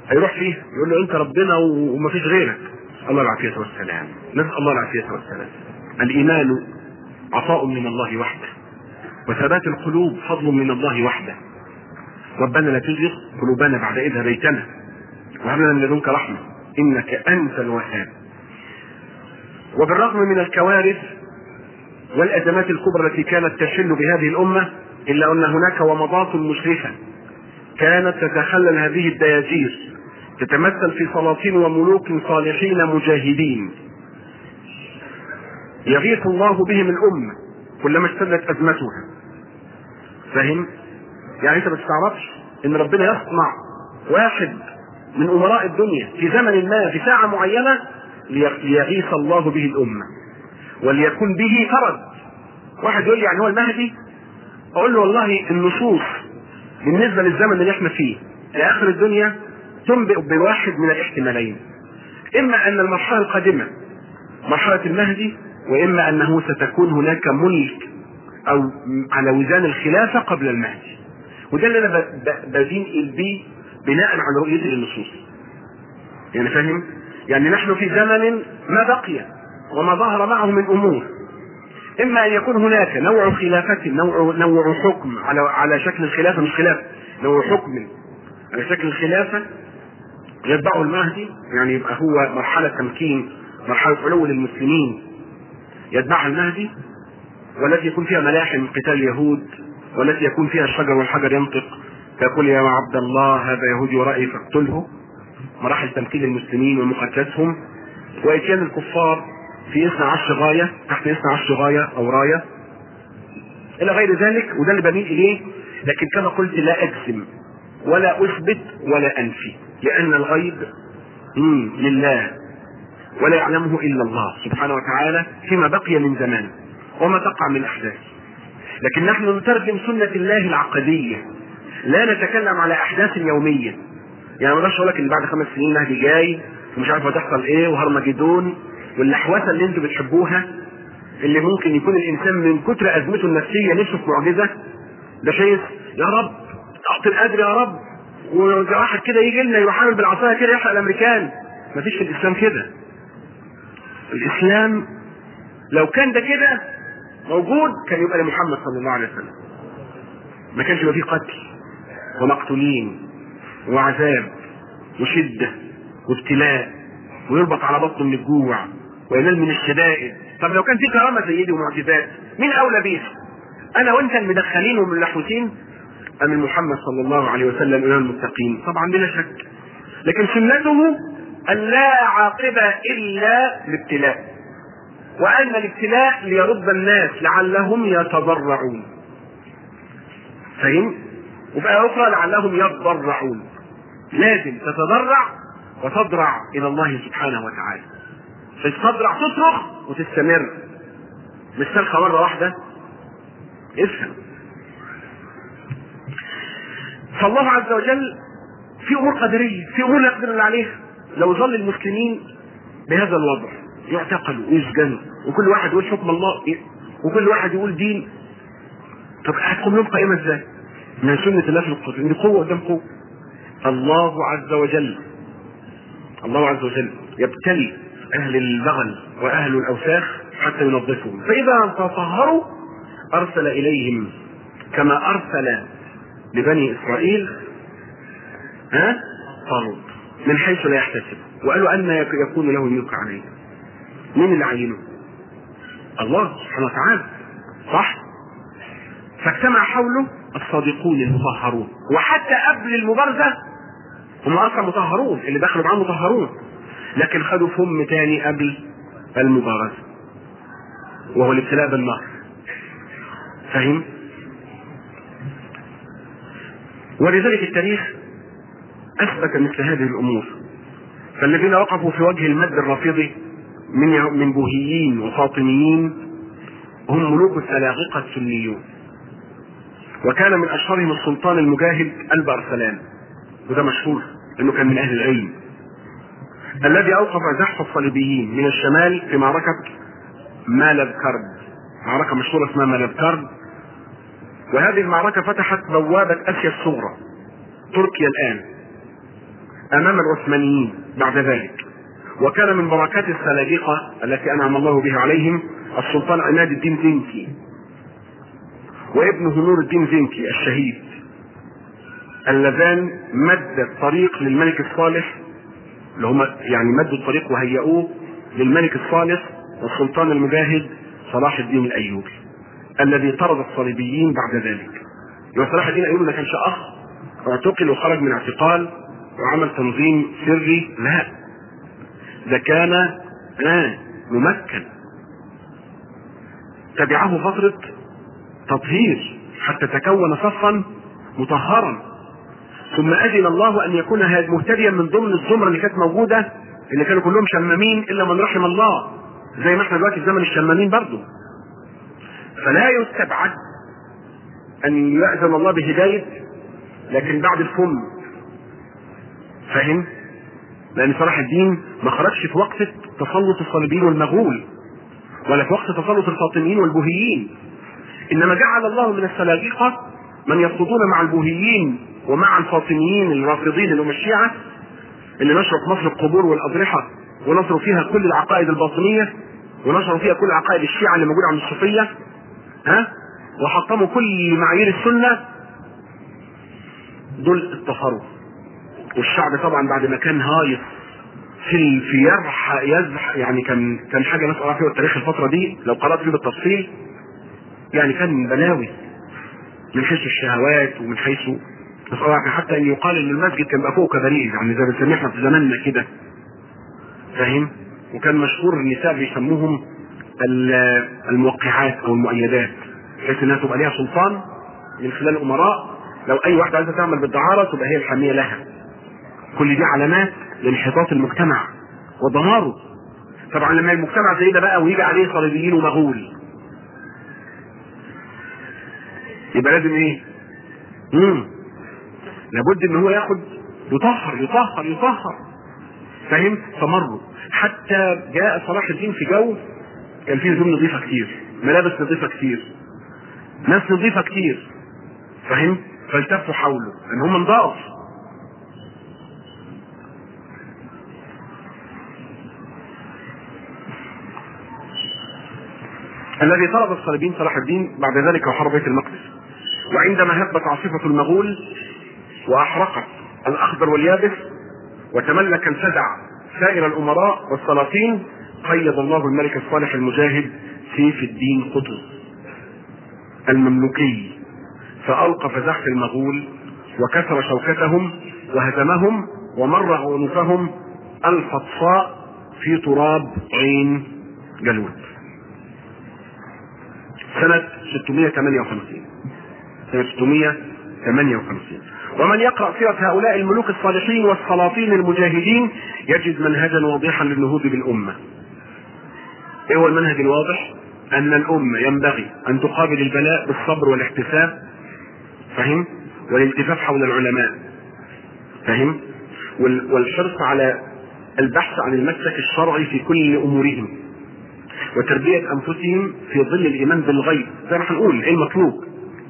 [SPEAKER 1] هيروح فيه يقول له انت ربنا ومفيش غيرك الله العافيه والسلام نسال الله العافيه والسلام الايمان عطاء من الله وحده وثبات القلوب فضل من الله وحده ربنا لا تزغ قلوبنا بعد اذ هديتنا وهب لنا من لدنك رحمه انك انت الوهاب وبالرغم من الكوارث والازمات الكبرى التي كانت تشل بهذه الامه الا ان هناك ومضات مشرفه كانت تتخلل هذه الدياجير تتمثل في سلاطين وملوك صالحين مجاهدين يغيث الله بهم الامه كلما اشتدت ازمتها فاهم يعني انت ما تستعرفش ان ربنا يصنع واحد من امراء الدنيا في زمن ما في ساعه معينه ليغيث الله به الامه وليكون به فرج واحد يقول لي يعني هو المهدي اقول له والله النصوص بالنسبه للزمن اللي احنا فيه لاخر الدنيا تنبئ بواحد من الاحتمالين اما ان المرحله القادمه مرحله المهدي واما انه ستكون هناك ملك او على وزان الخلافه قبل المهدي وده اللي انا بدين بيه بناء على رؤيتي للنصوص يعني فاهم يعني نحن في زمن ما بقي وما ظهر معه من امور اما ان يكون هناك نوع خلافة نوع نوع حكم على على شكل الخلافة مش خلافة نوع حكم على شكل الخلافة يتبعه المهدي يعني يبقى هو مرحلة تمكين مرحلة علو للمسلمين يتبعها المهدي والتي يكون فيها ملاحم قتال يهود والتي يكون فيها الشجر والحجر ينطق فيقول يا عبد الله هذا يهودي ورائي فاقتله مراحل تمكين المسلمين ومقاتلتهم واتيان الكفار في 12 غاية تحت 12 غاية أو راية إلى غير ذلك وده اللي بميل إليه لكن كما قلت لا أجزم ولا أثبت ولا أنفي لأن الغيب مم لله ولا يعلمه إلا الله سبحانه وتعالى فيما بقي من زمان وما تقع من أحداث لكن نحن نترجم سنة الله العقدية لا نتكلم على أحداث يومية يعني ما اقدرش اقول لك ان بعد خمس سنين مهدي جاي ومش عارف هتحصل ايه وهرمجدون واللحوسه اللي انتوا بتحبوها اللي ممكن يكون الانسان من كتر ازمته النفسيه نفسه في معجزه ده شايف يا رب اعطي القدر يا رب وواحد كده يجي لنا يروح عامل بالعصايه كده يحرق الامريكان مفيش في الاسلام كده الاسلام لو كان ده كده موجود كان يبقى لمحمد صلى الله عليه وسلم ما كانش يبقى فيه قتل ومقتولين وعذاب وشدة وابتلاء ويربط على بطنه من الجوع وينال من الشدائد طب لو كان في كرامة زي دي ومعجزات مين أولى بيها؟ أنا وأنت المدخلين والملحوسين أم محمد صلى الله عليه وسلم إمام المتقين؟ طبعا بلا شك لكن سنته أن لا عاقبة إلا الابتلاء وأن الابتلاء ليرد الناس لعلهم يتضرعون فهم؟ وفي آية أخرى لعلهم يتضرعون لازم تتضرع وتضرع الى الله سبحانه وتعالى تتضرع تصرخ وتستمر مش صرخه مره واحده افهم فالله عز وجل في امور قدريه في امور لا يقدر الله عليها لو ظل المسلمين بهذا الوضع يعتقلوا ويسجنوا وكل واحد يقول حكم الله وكل واحد يقول دين طب هتقوم لهم قائمه ازاي؟ من سنه الله في القدر دي قوه قدام قوه الله عز وجل الله عز وجل يبتلي اهل البغل واهل الاوساخ حتى ينظفهم فاذا تطهروا ارسل اليهم كما ارسل لبني اسرائيل ها طالوت من حيث لا يحتسب وقالوا ان يكون له الملك عليه مين اللي عينه الله سبحانه وتعالى صح فاجتمع حوله الصادقون المطهرون وحتى قبل المبارزه هم اصلا مطهرون اللي دخلوا معاه مطهرون لكن خدوا فم تاني قبل المبارزه وهو الابتلاء بالنار فاهم ولذلك التاريخ اثبت مثل هذه الامور فالذين وقفوا في وجه المد الرافضي من من بوهيين وفاطميين هم ملوك السلاغقه السنيون وكان من اشهرهم السلطان المجاهد الب ارسلان وده مشهور انه كان من اهل العلم الذي اوقف زحف الصليبيين من الشمال في معركة مالب كرب معركة مشهورة اسمها مالب كرب وهذه المعركة فتحت بوابة اسيا الصغرى تركيا الان امام العثمانيين بعد ذلك وكان من بركات السلاجقه التي انعم الله بها عليهم السلطان عماد الدين زنكي وابنه نور الدين زنكي الشهيد اللذان مد الطريق للملك الصالح اللي هم يعني مدوا الطريق وهيئوه للملك الصالح والسلطان المجاهد صلاح الدين الايوبي الذي طرد الصليبيين بعد ذلك يبقى صلاح الدين الايوبي ما كانش اخ اعتقل وخرج من اعتقال وعمل تنظيم سري لا ده كان آه ممكن تبعه فترة تطهير حتى تكون صفا مطهرا ثم أذن الله أن يكون هذا مهتديا من ضمن الزمرة اللي كانت موجودة اللي كانوا كلهم شمامين إلا من رحم الله زي ما احنا دلوقتي في زمن الشمامين برضه فلا يستبعد أن يأذن الله بهداية لكن بعد الفم فاهم؟ لأن صلاح الدين ما خرجش في وقت تسلط الصليبيين والمغول ولا في وقت تسلط الفاطميين والبوهيين إنما جعل الله من السلاجقة من يرفضون مع البوهيين ومع الفاطميين الرافضين اللي هم الشيعة اللي نشروا في مصر القبور والأضرحة ونشروا فيها كل العقائد الباطنية ونشروا فيها كل عقائد الشيعة اللي موجودة عند الصوفية ها وحطموا كل معايير السنة دول اتفروا والشعب طبعا بعد ما كان هايص في في يرح يزح يعني كان كان حاجه نسال الله فيها التاريخ الفتره دي لو قرات فيه بالتفصيل يعني كان بلاوي من حيث الشهوات ومن حيث نسال الله حتى ان يقال ان المسجد كان بقى فوق كباريه يعني زي ما بنسميه احنا في زماننا كده فاهم وكان مشهور النساء بيسموهم الموقعات او المؤيدات بحيث انها تبقى ليها سلطان من خلال الامراء لو اي واحده عايزه تعمل بالدعاره تبقى هي الحاميه لها كل دي علامات لانحطاط المجتمع ودماره طبعا لما المجتمع زي ده بقى ويجي عليه صليبيين ومغول يبقى لازم ايه؟ امم لابد ان هو ياخد يطهر يطهر يطهر فاهم؟ فمروا حتى جاء صلاح الدين في جو كان فيه هدوم نظيفه كتير ملابس نظيفه كتير ناس نظيفه كتير فاهم؟ فالتفوا حوله ان هم نضاف الذي طلب الصليبيين صلاح الدين بعد ذلك وحرب بيت المقدس وعندما هبت عاصفة المغول وأحرقت الأخضر واليابس وتملك الفزع سائر الأمراء والسلاطين قيد الله الملك الصالح المجاهد سيف الدين قطز المملوكي فألقى فزع في المغول وكسر شوكتهم وهزمهم ومرغ عنفهم الفطفاء في تراب عين جالوت سنة 658 سنة 658 ومن يقرأ سيرة هؤلاء الملوك الصالحين والسلاطين المجاهدين يجد منهجا واضحا للنهوض بالأمة ايه هو المنهج الواضح ان الأمة ينبغي ان تقابل البلاء بالصبر والاحتساب فهم والالتفاف حول العلماء فهم والحرص على البحث عن المسلك الشرعي في كل امورهم وتربية أنفسهم في ظل الإيمان بالغيب زي ما هنقول إيه المطلوب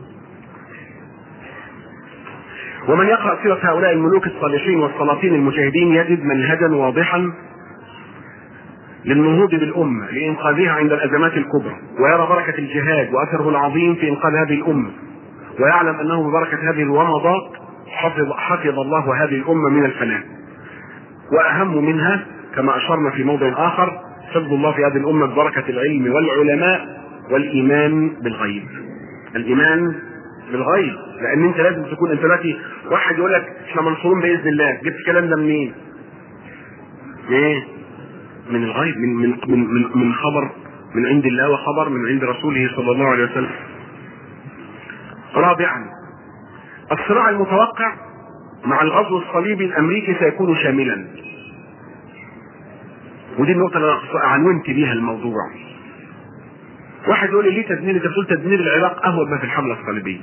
[SPEAKER 1] ومن يقرأ سيرة هؤلاء الملوك الصالحين والسلاطين المجاهدين يجد منهجا واضحا للنهوض بالأمة لإنقاذها عند الأزمات الكبرى ويرى بركة الجهاد وأثره العظيم في إنقاذ هذه الأمة ويعلم أنه ببركة هذه الومضات حفظ, حفظ الله هذه الأمة من الفناء وأهم منها كما أشرنا في موضع آخر حفظ الله في هذه الأمة ببركة العلم والعلماء والإيمان بالغيب الإيمان بالغيب لأن أنت لازم تكون أنت دلوقتي واحد يقول لك إحنا منصورون بإذن الله جبت الكلام ده منين؟ إيه؟ من الغيب من من من من, من خبر من عند الله وخبر من عند رسوله صلى الله عليه وسلم. رابعا الصراع المتوقع مع الغزو الصليبي الامريكي سيكون شاملا. ودي النقطة اللي أنا عنونت بيها الموضوع. واحد يقول لي ليه تدمير انت بتقول تدمير العراق اهون ما في الحملة الصليبية.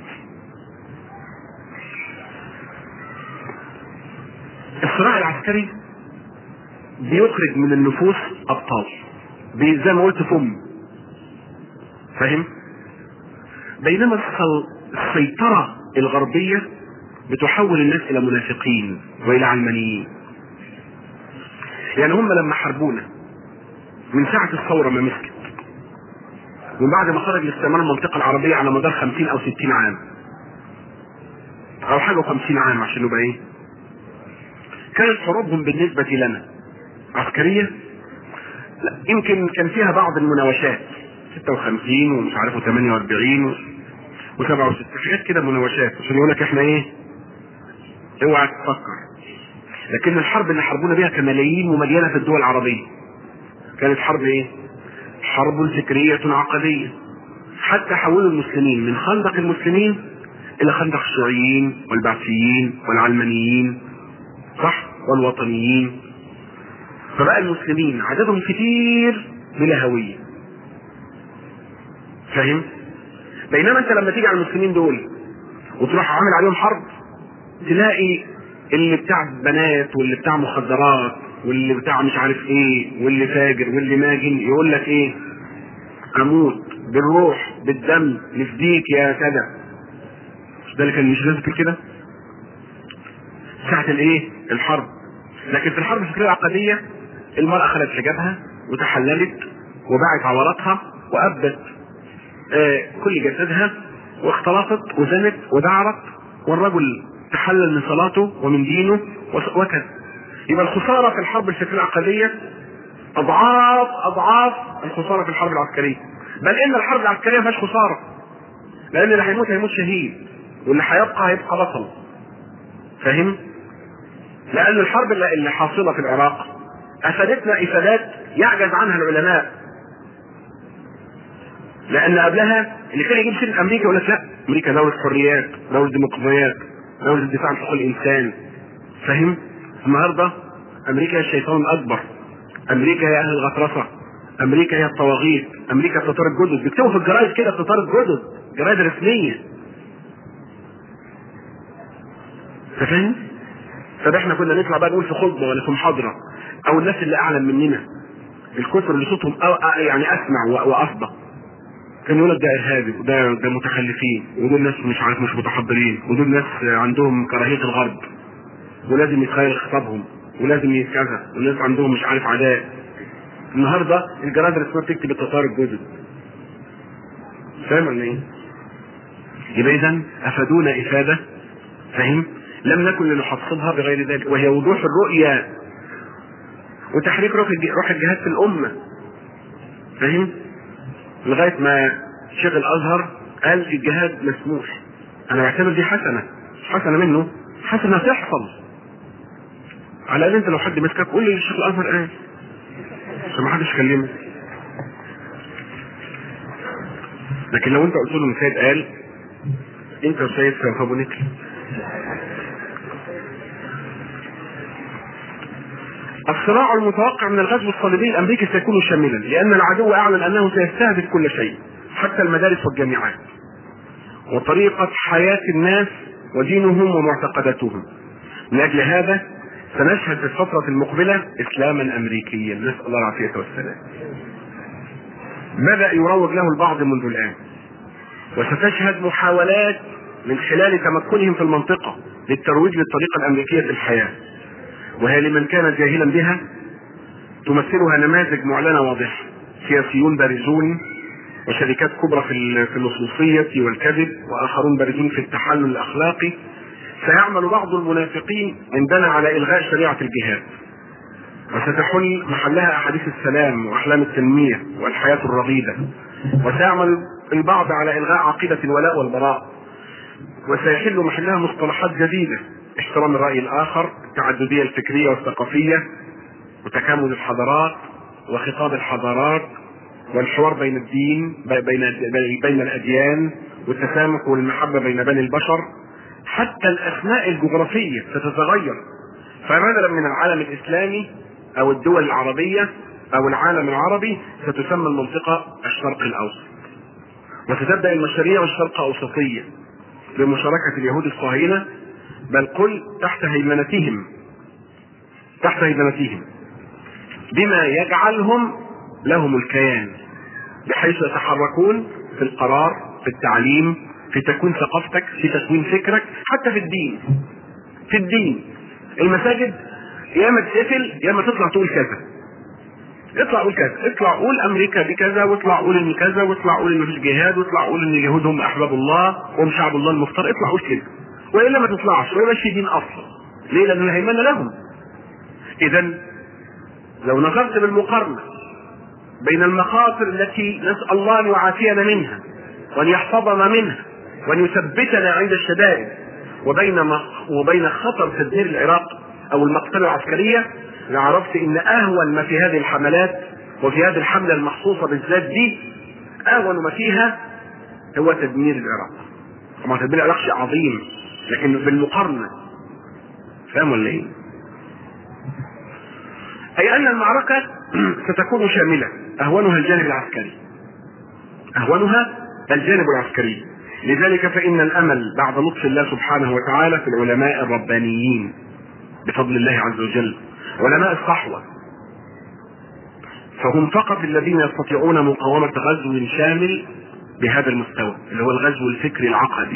[SPEAKER 1] الصراع العسكري بيخرج من النفوس ابطال زي ما قلت فم فاهم بينما السيطرة الغربية بتحول الناس الى منافقين والى علمانيين يعني هم لما حاربونا من ساعة الثورة ما مسكت ومن بعد ما خرج الاستعمار المنطقة العربية على مدار 50 أو 60 عام أو حاجة و50 عام عشان نبقى إيه كانت حروبهم بالنسبة لنا عسكرية لا يمكن كان فيها بعض المناوشات 56 ومش عارف 48 و67 حاجات كده مناوشات عشان يقول لك احنا ايه اوعى تفكر لكن الحرب اللي حاربونا بيها كملايين ومليانه في الدول العربيه كانت حرب ايه؟ حرب فكريه عقديه حتى حولوا المسلمين من خندق المسلمين الى خندق الشيوعيين والبعثيين والعلمانيين صح والوطنيين فبقى المسلمين عددهم كتير بلا هويه فاهم؟ بينما انت لما تيجي على المسلمين دول وتروح عامل عليهم حرب تلاقي اللي بتاع بنات واللي بتاع مخدرات واللي بتاع مش عارف ايه واللي فاجر واللي ماجن يقول لك ايه اموت بالروح بالدم نفديك يا كذا مش ده اللي كان مش لازم كده ساعة الايه الحرب لكن في الحرب الفكرية العقدية المرأة خلت حجابها وتحللت وباعت عوراتها وأبدت آه كل جسدها واختلطت وزنت ودعرت والرجل تحلل من صلاته ومن دينه وكذا يبقى الخساره في الحرب الفكريه العقديه اضعاف اضعاف الخساره في الحرب العسكريه بل ان الحرب العسكريه ما فيهاش خساره لان اللي هيموت هيموت شهيد واللي هيبقى هيبقى بطل فاهم لان الحرب اللي حاصله في العراق افادتنا افادات يعجز عنها العلماء لان قبلها اللي كان يجيب سيره امريكا يقول لك لا امريكا دوله حريات دوله ديمقراطيات دولة الدفاع عن حقوق الإنسان فاهم؟ النهاردة أمريكا هي الشيطان الأكبر أمريكا هي أهل الغطرسة أمريكا هي الطواغيت أمريكا التتار الجدد بيكتبوا في الجرايد كده التتار الجدد جرايد رسمية أنت فاهم؟ طب احنا كنا نطلع بقى نقول في خطبة ولا في محاضرة أو الناس اللي أعلم مننا الكثر اللي صوتهم أو يعني أسمع وأفضى كان يقول لك ده ارهابي وده ده متخلفين ودول ناس مش عارف مش متحضرين ودول ناس عندهم كراهيه الغرب ولازم يتخيل خطابهم ولازم كذا والناس عندهم مش عارف عداء النهارده الجرايد الرسميه بتكتب التتار الجدد فاهم ولا ايه؟ يبقى اذا افادونا افاده فاهم؟ لم نكن لنحصلها بغير ذلك وهي وضوح الرؤيا وتحريك روح الجهاد في الامه فاهم؟ لغايه ما شيخ الازهر قال الجهاد مسموح انا بعتبر دي حسنه مش حسنه منه حسنه تحصل على الاقل انت لو حد مسكك قول لي الشيخ الازهر قال عشان ما حدش يكلمك لكن لو انت قلت له ان سيد قال انت وسيد في ابو نكل الصراع المتوقع من الغزو الصليبي الامريكي سيكون شاملا لان العدو اعلن انه سيستهدف كل شيء حتى المدارس والجامعات وطريقه حياه الناس ودينهم ومعتقداتهم من اجل هذا سنشهد في الفترة المقبلة إسلاما أمريكيا نسأل الله العافية والسلام بدأ يروج له البعض منذ الآن وستشهد محاولات من خلال تمكنهم في المنطقة للترويج للطريقة الأمريكية في الحياة وهي لمن كان جاهلا بها تمثلها نماذج معلنة واضحة سياسيون بارزون وشركات كبرى في في اللصوصية والكذب وآخرون بارزون في التحلل الأخلاقي سيعمل بعض المنافقين عندنا على إلغاء شريعة الجهاد وستحل محلها أحاديث السلام وأحلام التنمية والحياة الرغيدة وسيعمل البعض على إلغاء عقيدة الولاء والبراء وسيحل محلها مصطلحات جديدة احترام الرأي الآخر التعددية الفكرية والثقافية وتكامل الحضارات وخطاب الحضارات والحوار بين الدين بين بين الأديان والتسامح والمحبة بين بني البشر حتى الأسماء الجغرافية ستتغير فبدلا من العالم الإسلامي أو الدول العربية أو العالم العربي ستسمى المنطقة الشرق الأوسط وستبدأ المشاريع الشرق أوسطية بمشاركة اليهود الصهاينة بل قل تحت هيمنتهم تحت هيمنتهم بما يجعلهم لهم الكيان بحيث يتحركون في القرار في التعليم في تكوين ثقافتك في تكوين فكرك حتى في الدين في الدين المساجد يا اما تقفل يا اما تطلع تقول كذا اطلع قول كذا اطلع قول امريكا دي كذا واطلع قول ان كذا واطلع قول ان مفيش جهاد واطلع قول ان اليهود هم احباب الله وهم شعب الله المختار اطلع قول كده والا ما تطلعش ويبقى في دين اصلا ليه لان الهيمنه لهم اذا لو نظرت بالمقارنه بين المخاطر التي نسال الله ان يعافينا منها وان يحفظنا منها وان يثبتنا عند الشدائد وبين وبين خطر تدمير العراق او المقتله العسكريه لعرفت ان اهون ما في هذه الحملات وفي هذه الحمله المخصوصه بالذات دي اهون ما فيها هو تدمير العراق. طبعا تدمير العراق شيء عظيم لكن بالمقارنه فاهم ولا ايه؟ اي ان المعركه ستكون شامله اهونها الجانب العسكري. اهونها الجانب العسكري لذلك فان الامل بعد لطف الله سبحانه وتعالى في العلماء الربانيين بفضل الله عز وجل علماء الصحوة فهم فقط الذين يستطيعون مقاومة غزو شامل بهذا المستوى اللي هو الغزو الفكري العقدي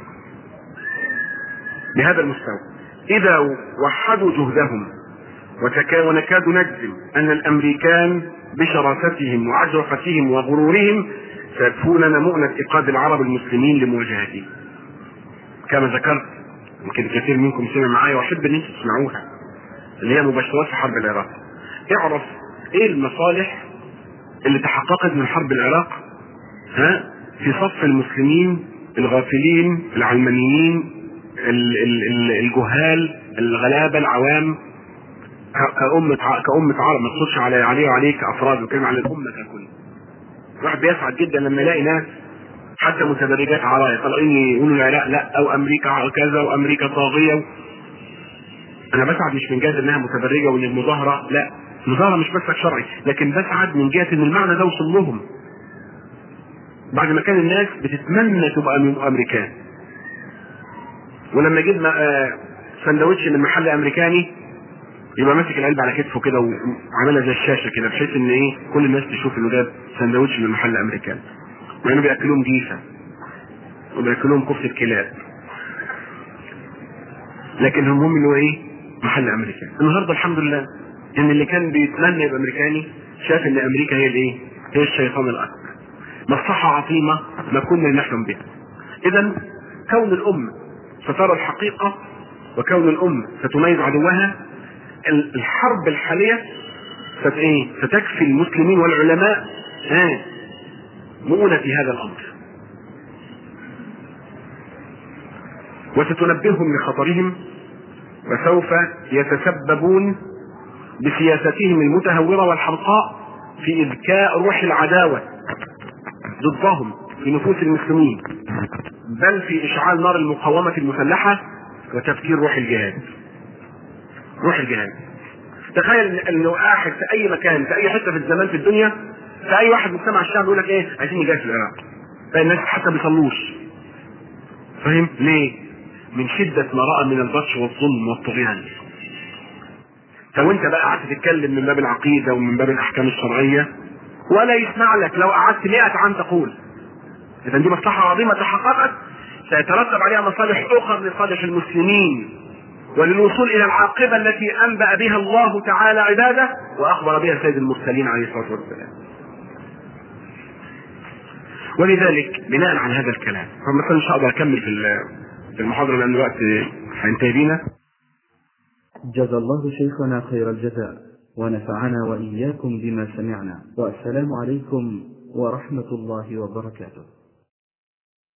[SPEAKER 1] بهذا المستوى إذا وحدوا جهدهم وتكا ونكاد نجزم أن الأمريكان بشراستهم وعجرفتهم وغرورهم سيكفوننا مؤنة إيقاد العرب المسلمين لمواجهتهم كما ذكرت يمكن كثير منكم سمع معايا واحب ان انتم تسمعوها اللي هي مباشرات في حرب العراق اعرف ايه المصالح اللي تحققت من حرب العراق ها في صف المسلمين الغافلين العلمانيين الجهال الغلابه العوام كأمة كأمة عرب ما تقصدش على عليه وعليك كأفراد وكلمة على الأمة ككل. الواحد بيسعد جدا لما يلاقي ناس حتى متبرجات عرايا طالعين يقولوا العراق لا أو أمريكا كذا وأمريكا طاغية انا بسعد مش من جهه انها متبرجه وان المظاهره لا المظاهره مش مسلك شرعي لكن بسعد من جهه ان المعنى ده وصل لهم بعد ما كان الناس بتتمنى تبقى امريكان ولما جبنا سندوتش من محل امريكاني يبقى ماسك العلبه على كتفه كده وعاملها زي الشاشه كده بحيث ان ايه كل الناس تشوف انه جاب سندوتش من محل امريكاني مع انه بياكلوهم جيفه وبياكلوهم كفته كلاب لكن المهم انه ايه محل امريكاني النهارده الحمد لله ان اللي كان بيتمنى يبقى امريكاني شاف ان امريكا هي الايه هي الشيطان الاكبر مصلحه عظيمه ما كنا نحلم بها اذا كون الام سترى الحقيقه وكون الام ستميز عدوها الحرب الحاليه ست ايه ستكفي المسلمين والعلماء ها مؤونة في هذا الامر وستنبههم لخطرهم وسوف يتسببون بسياستهم المتهورة والحمقاء في إذكاء روح العداوة ضدهم في نفوس المسلمين بل في إشعال نار المقاومة المسلحة وتفكير روح الجهاد روح الجهاد تخيل انه واحد في اي مكان في اي حته في الزمان في الدنيا في اي واحد مجتمع الشعب يقول لك ايه عايزين نجاهد في العراق فالناس حتى بيصلوش فاهم ليه من شدة ما رأى من البطش والظلم والطغيان لو انت بقى قعدت تتكلم من باب العقيدة ومن باب الأحكام الشرعية ولا يسمع لك لو قعدت 100 عام تقول إذا دي مصلحة عظيمة تحققت سيترتب عليها مصالح أخرى لصالح المسلمين وللوصول إلى العاقبة التي أنبأ بها الله تعالى عباده وأخبر بها سيد المرسلين عليه الصلاة والسلام ولذلك بناء على هذا الكلام فمثلا مش هقدر أكمل في في المحاضرة لأن الوقت هينتهي بينا
[SPEAKER 2] جزى الله شيخنا خير الجزاء ونفعنا وإياكم بما سمعنا والسلام عليكم ورحمة الله وبركاته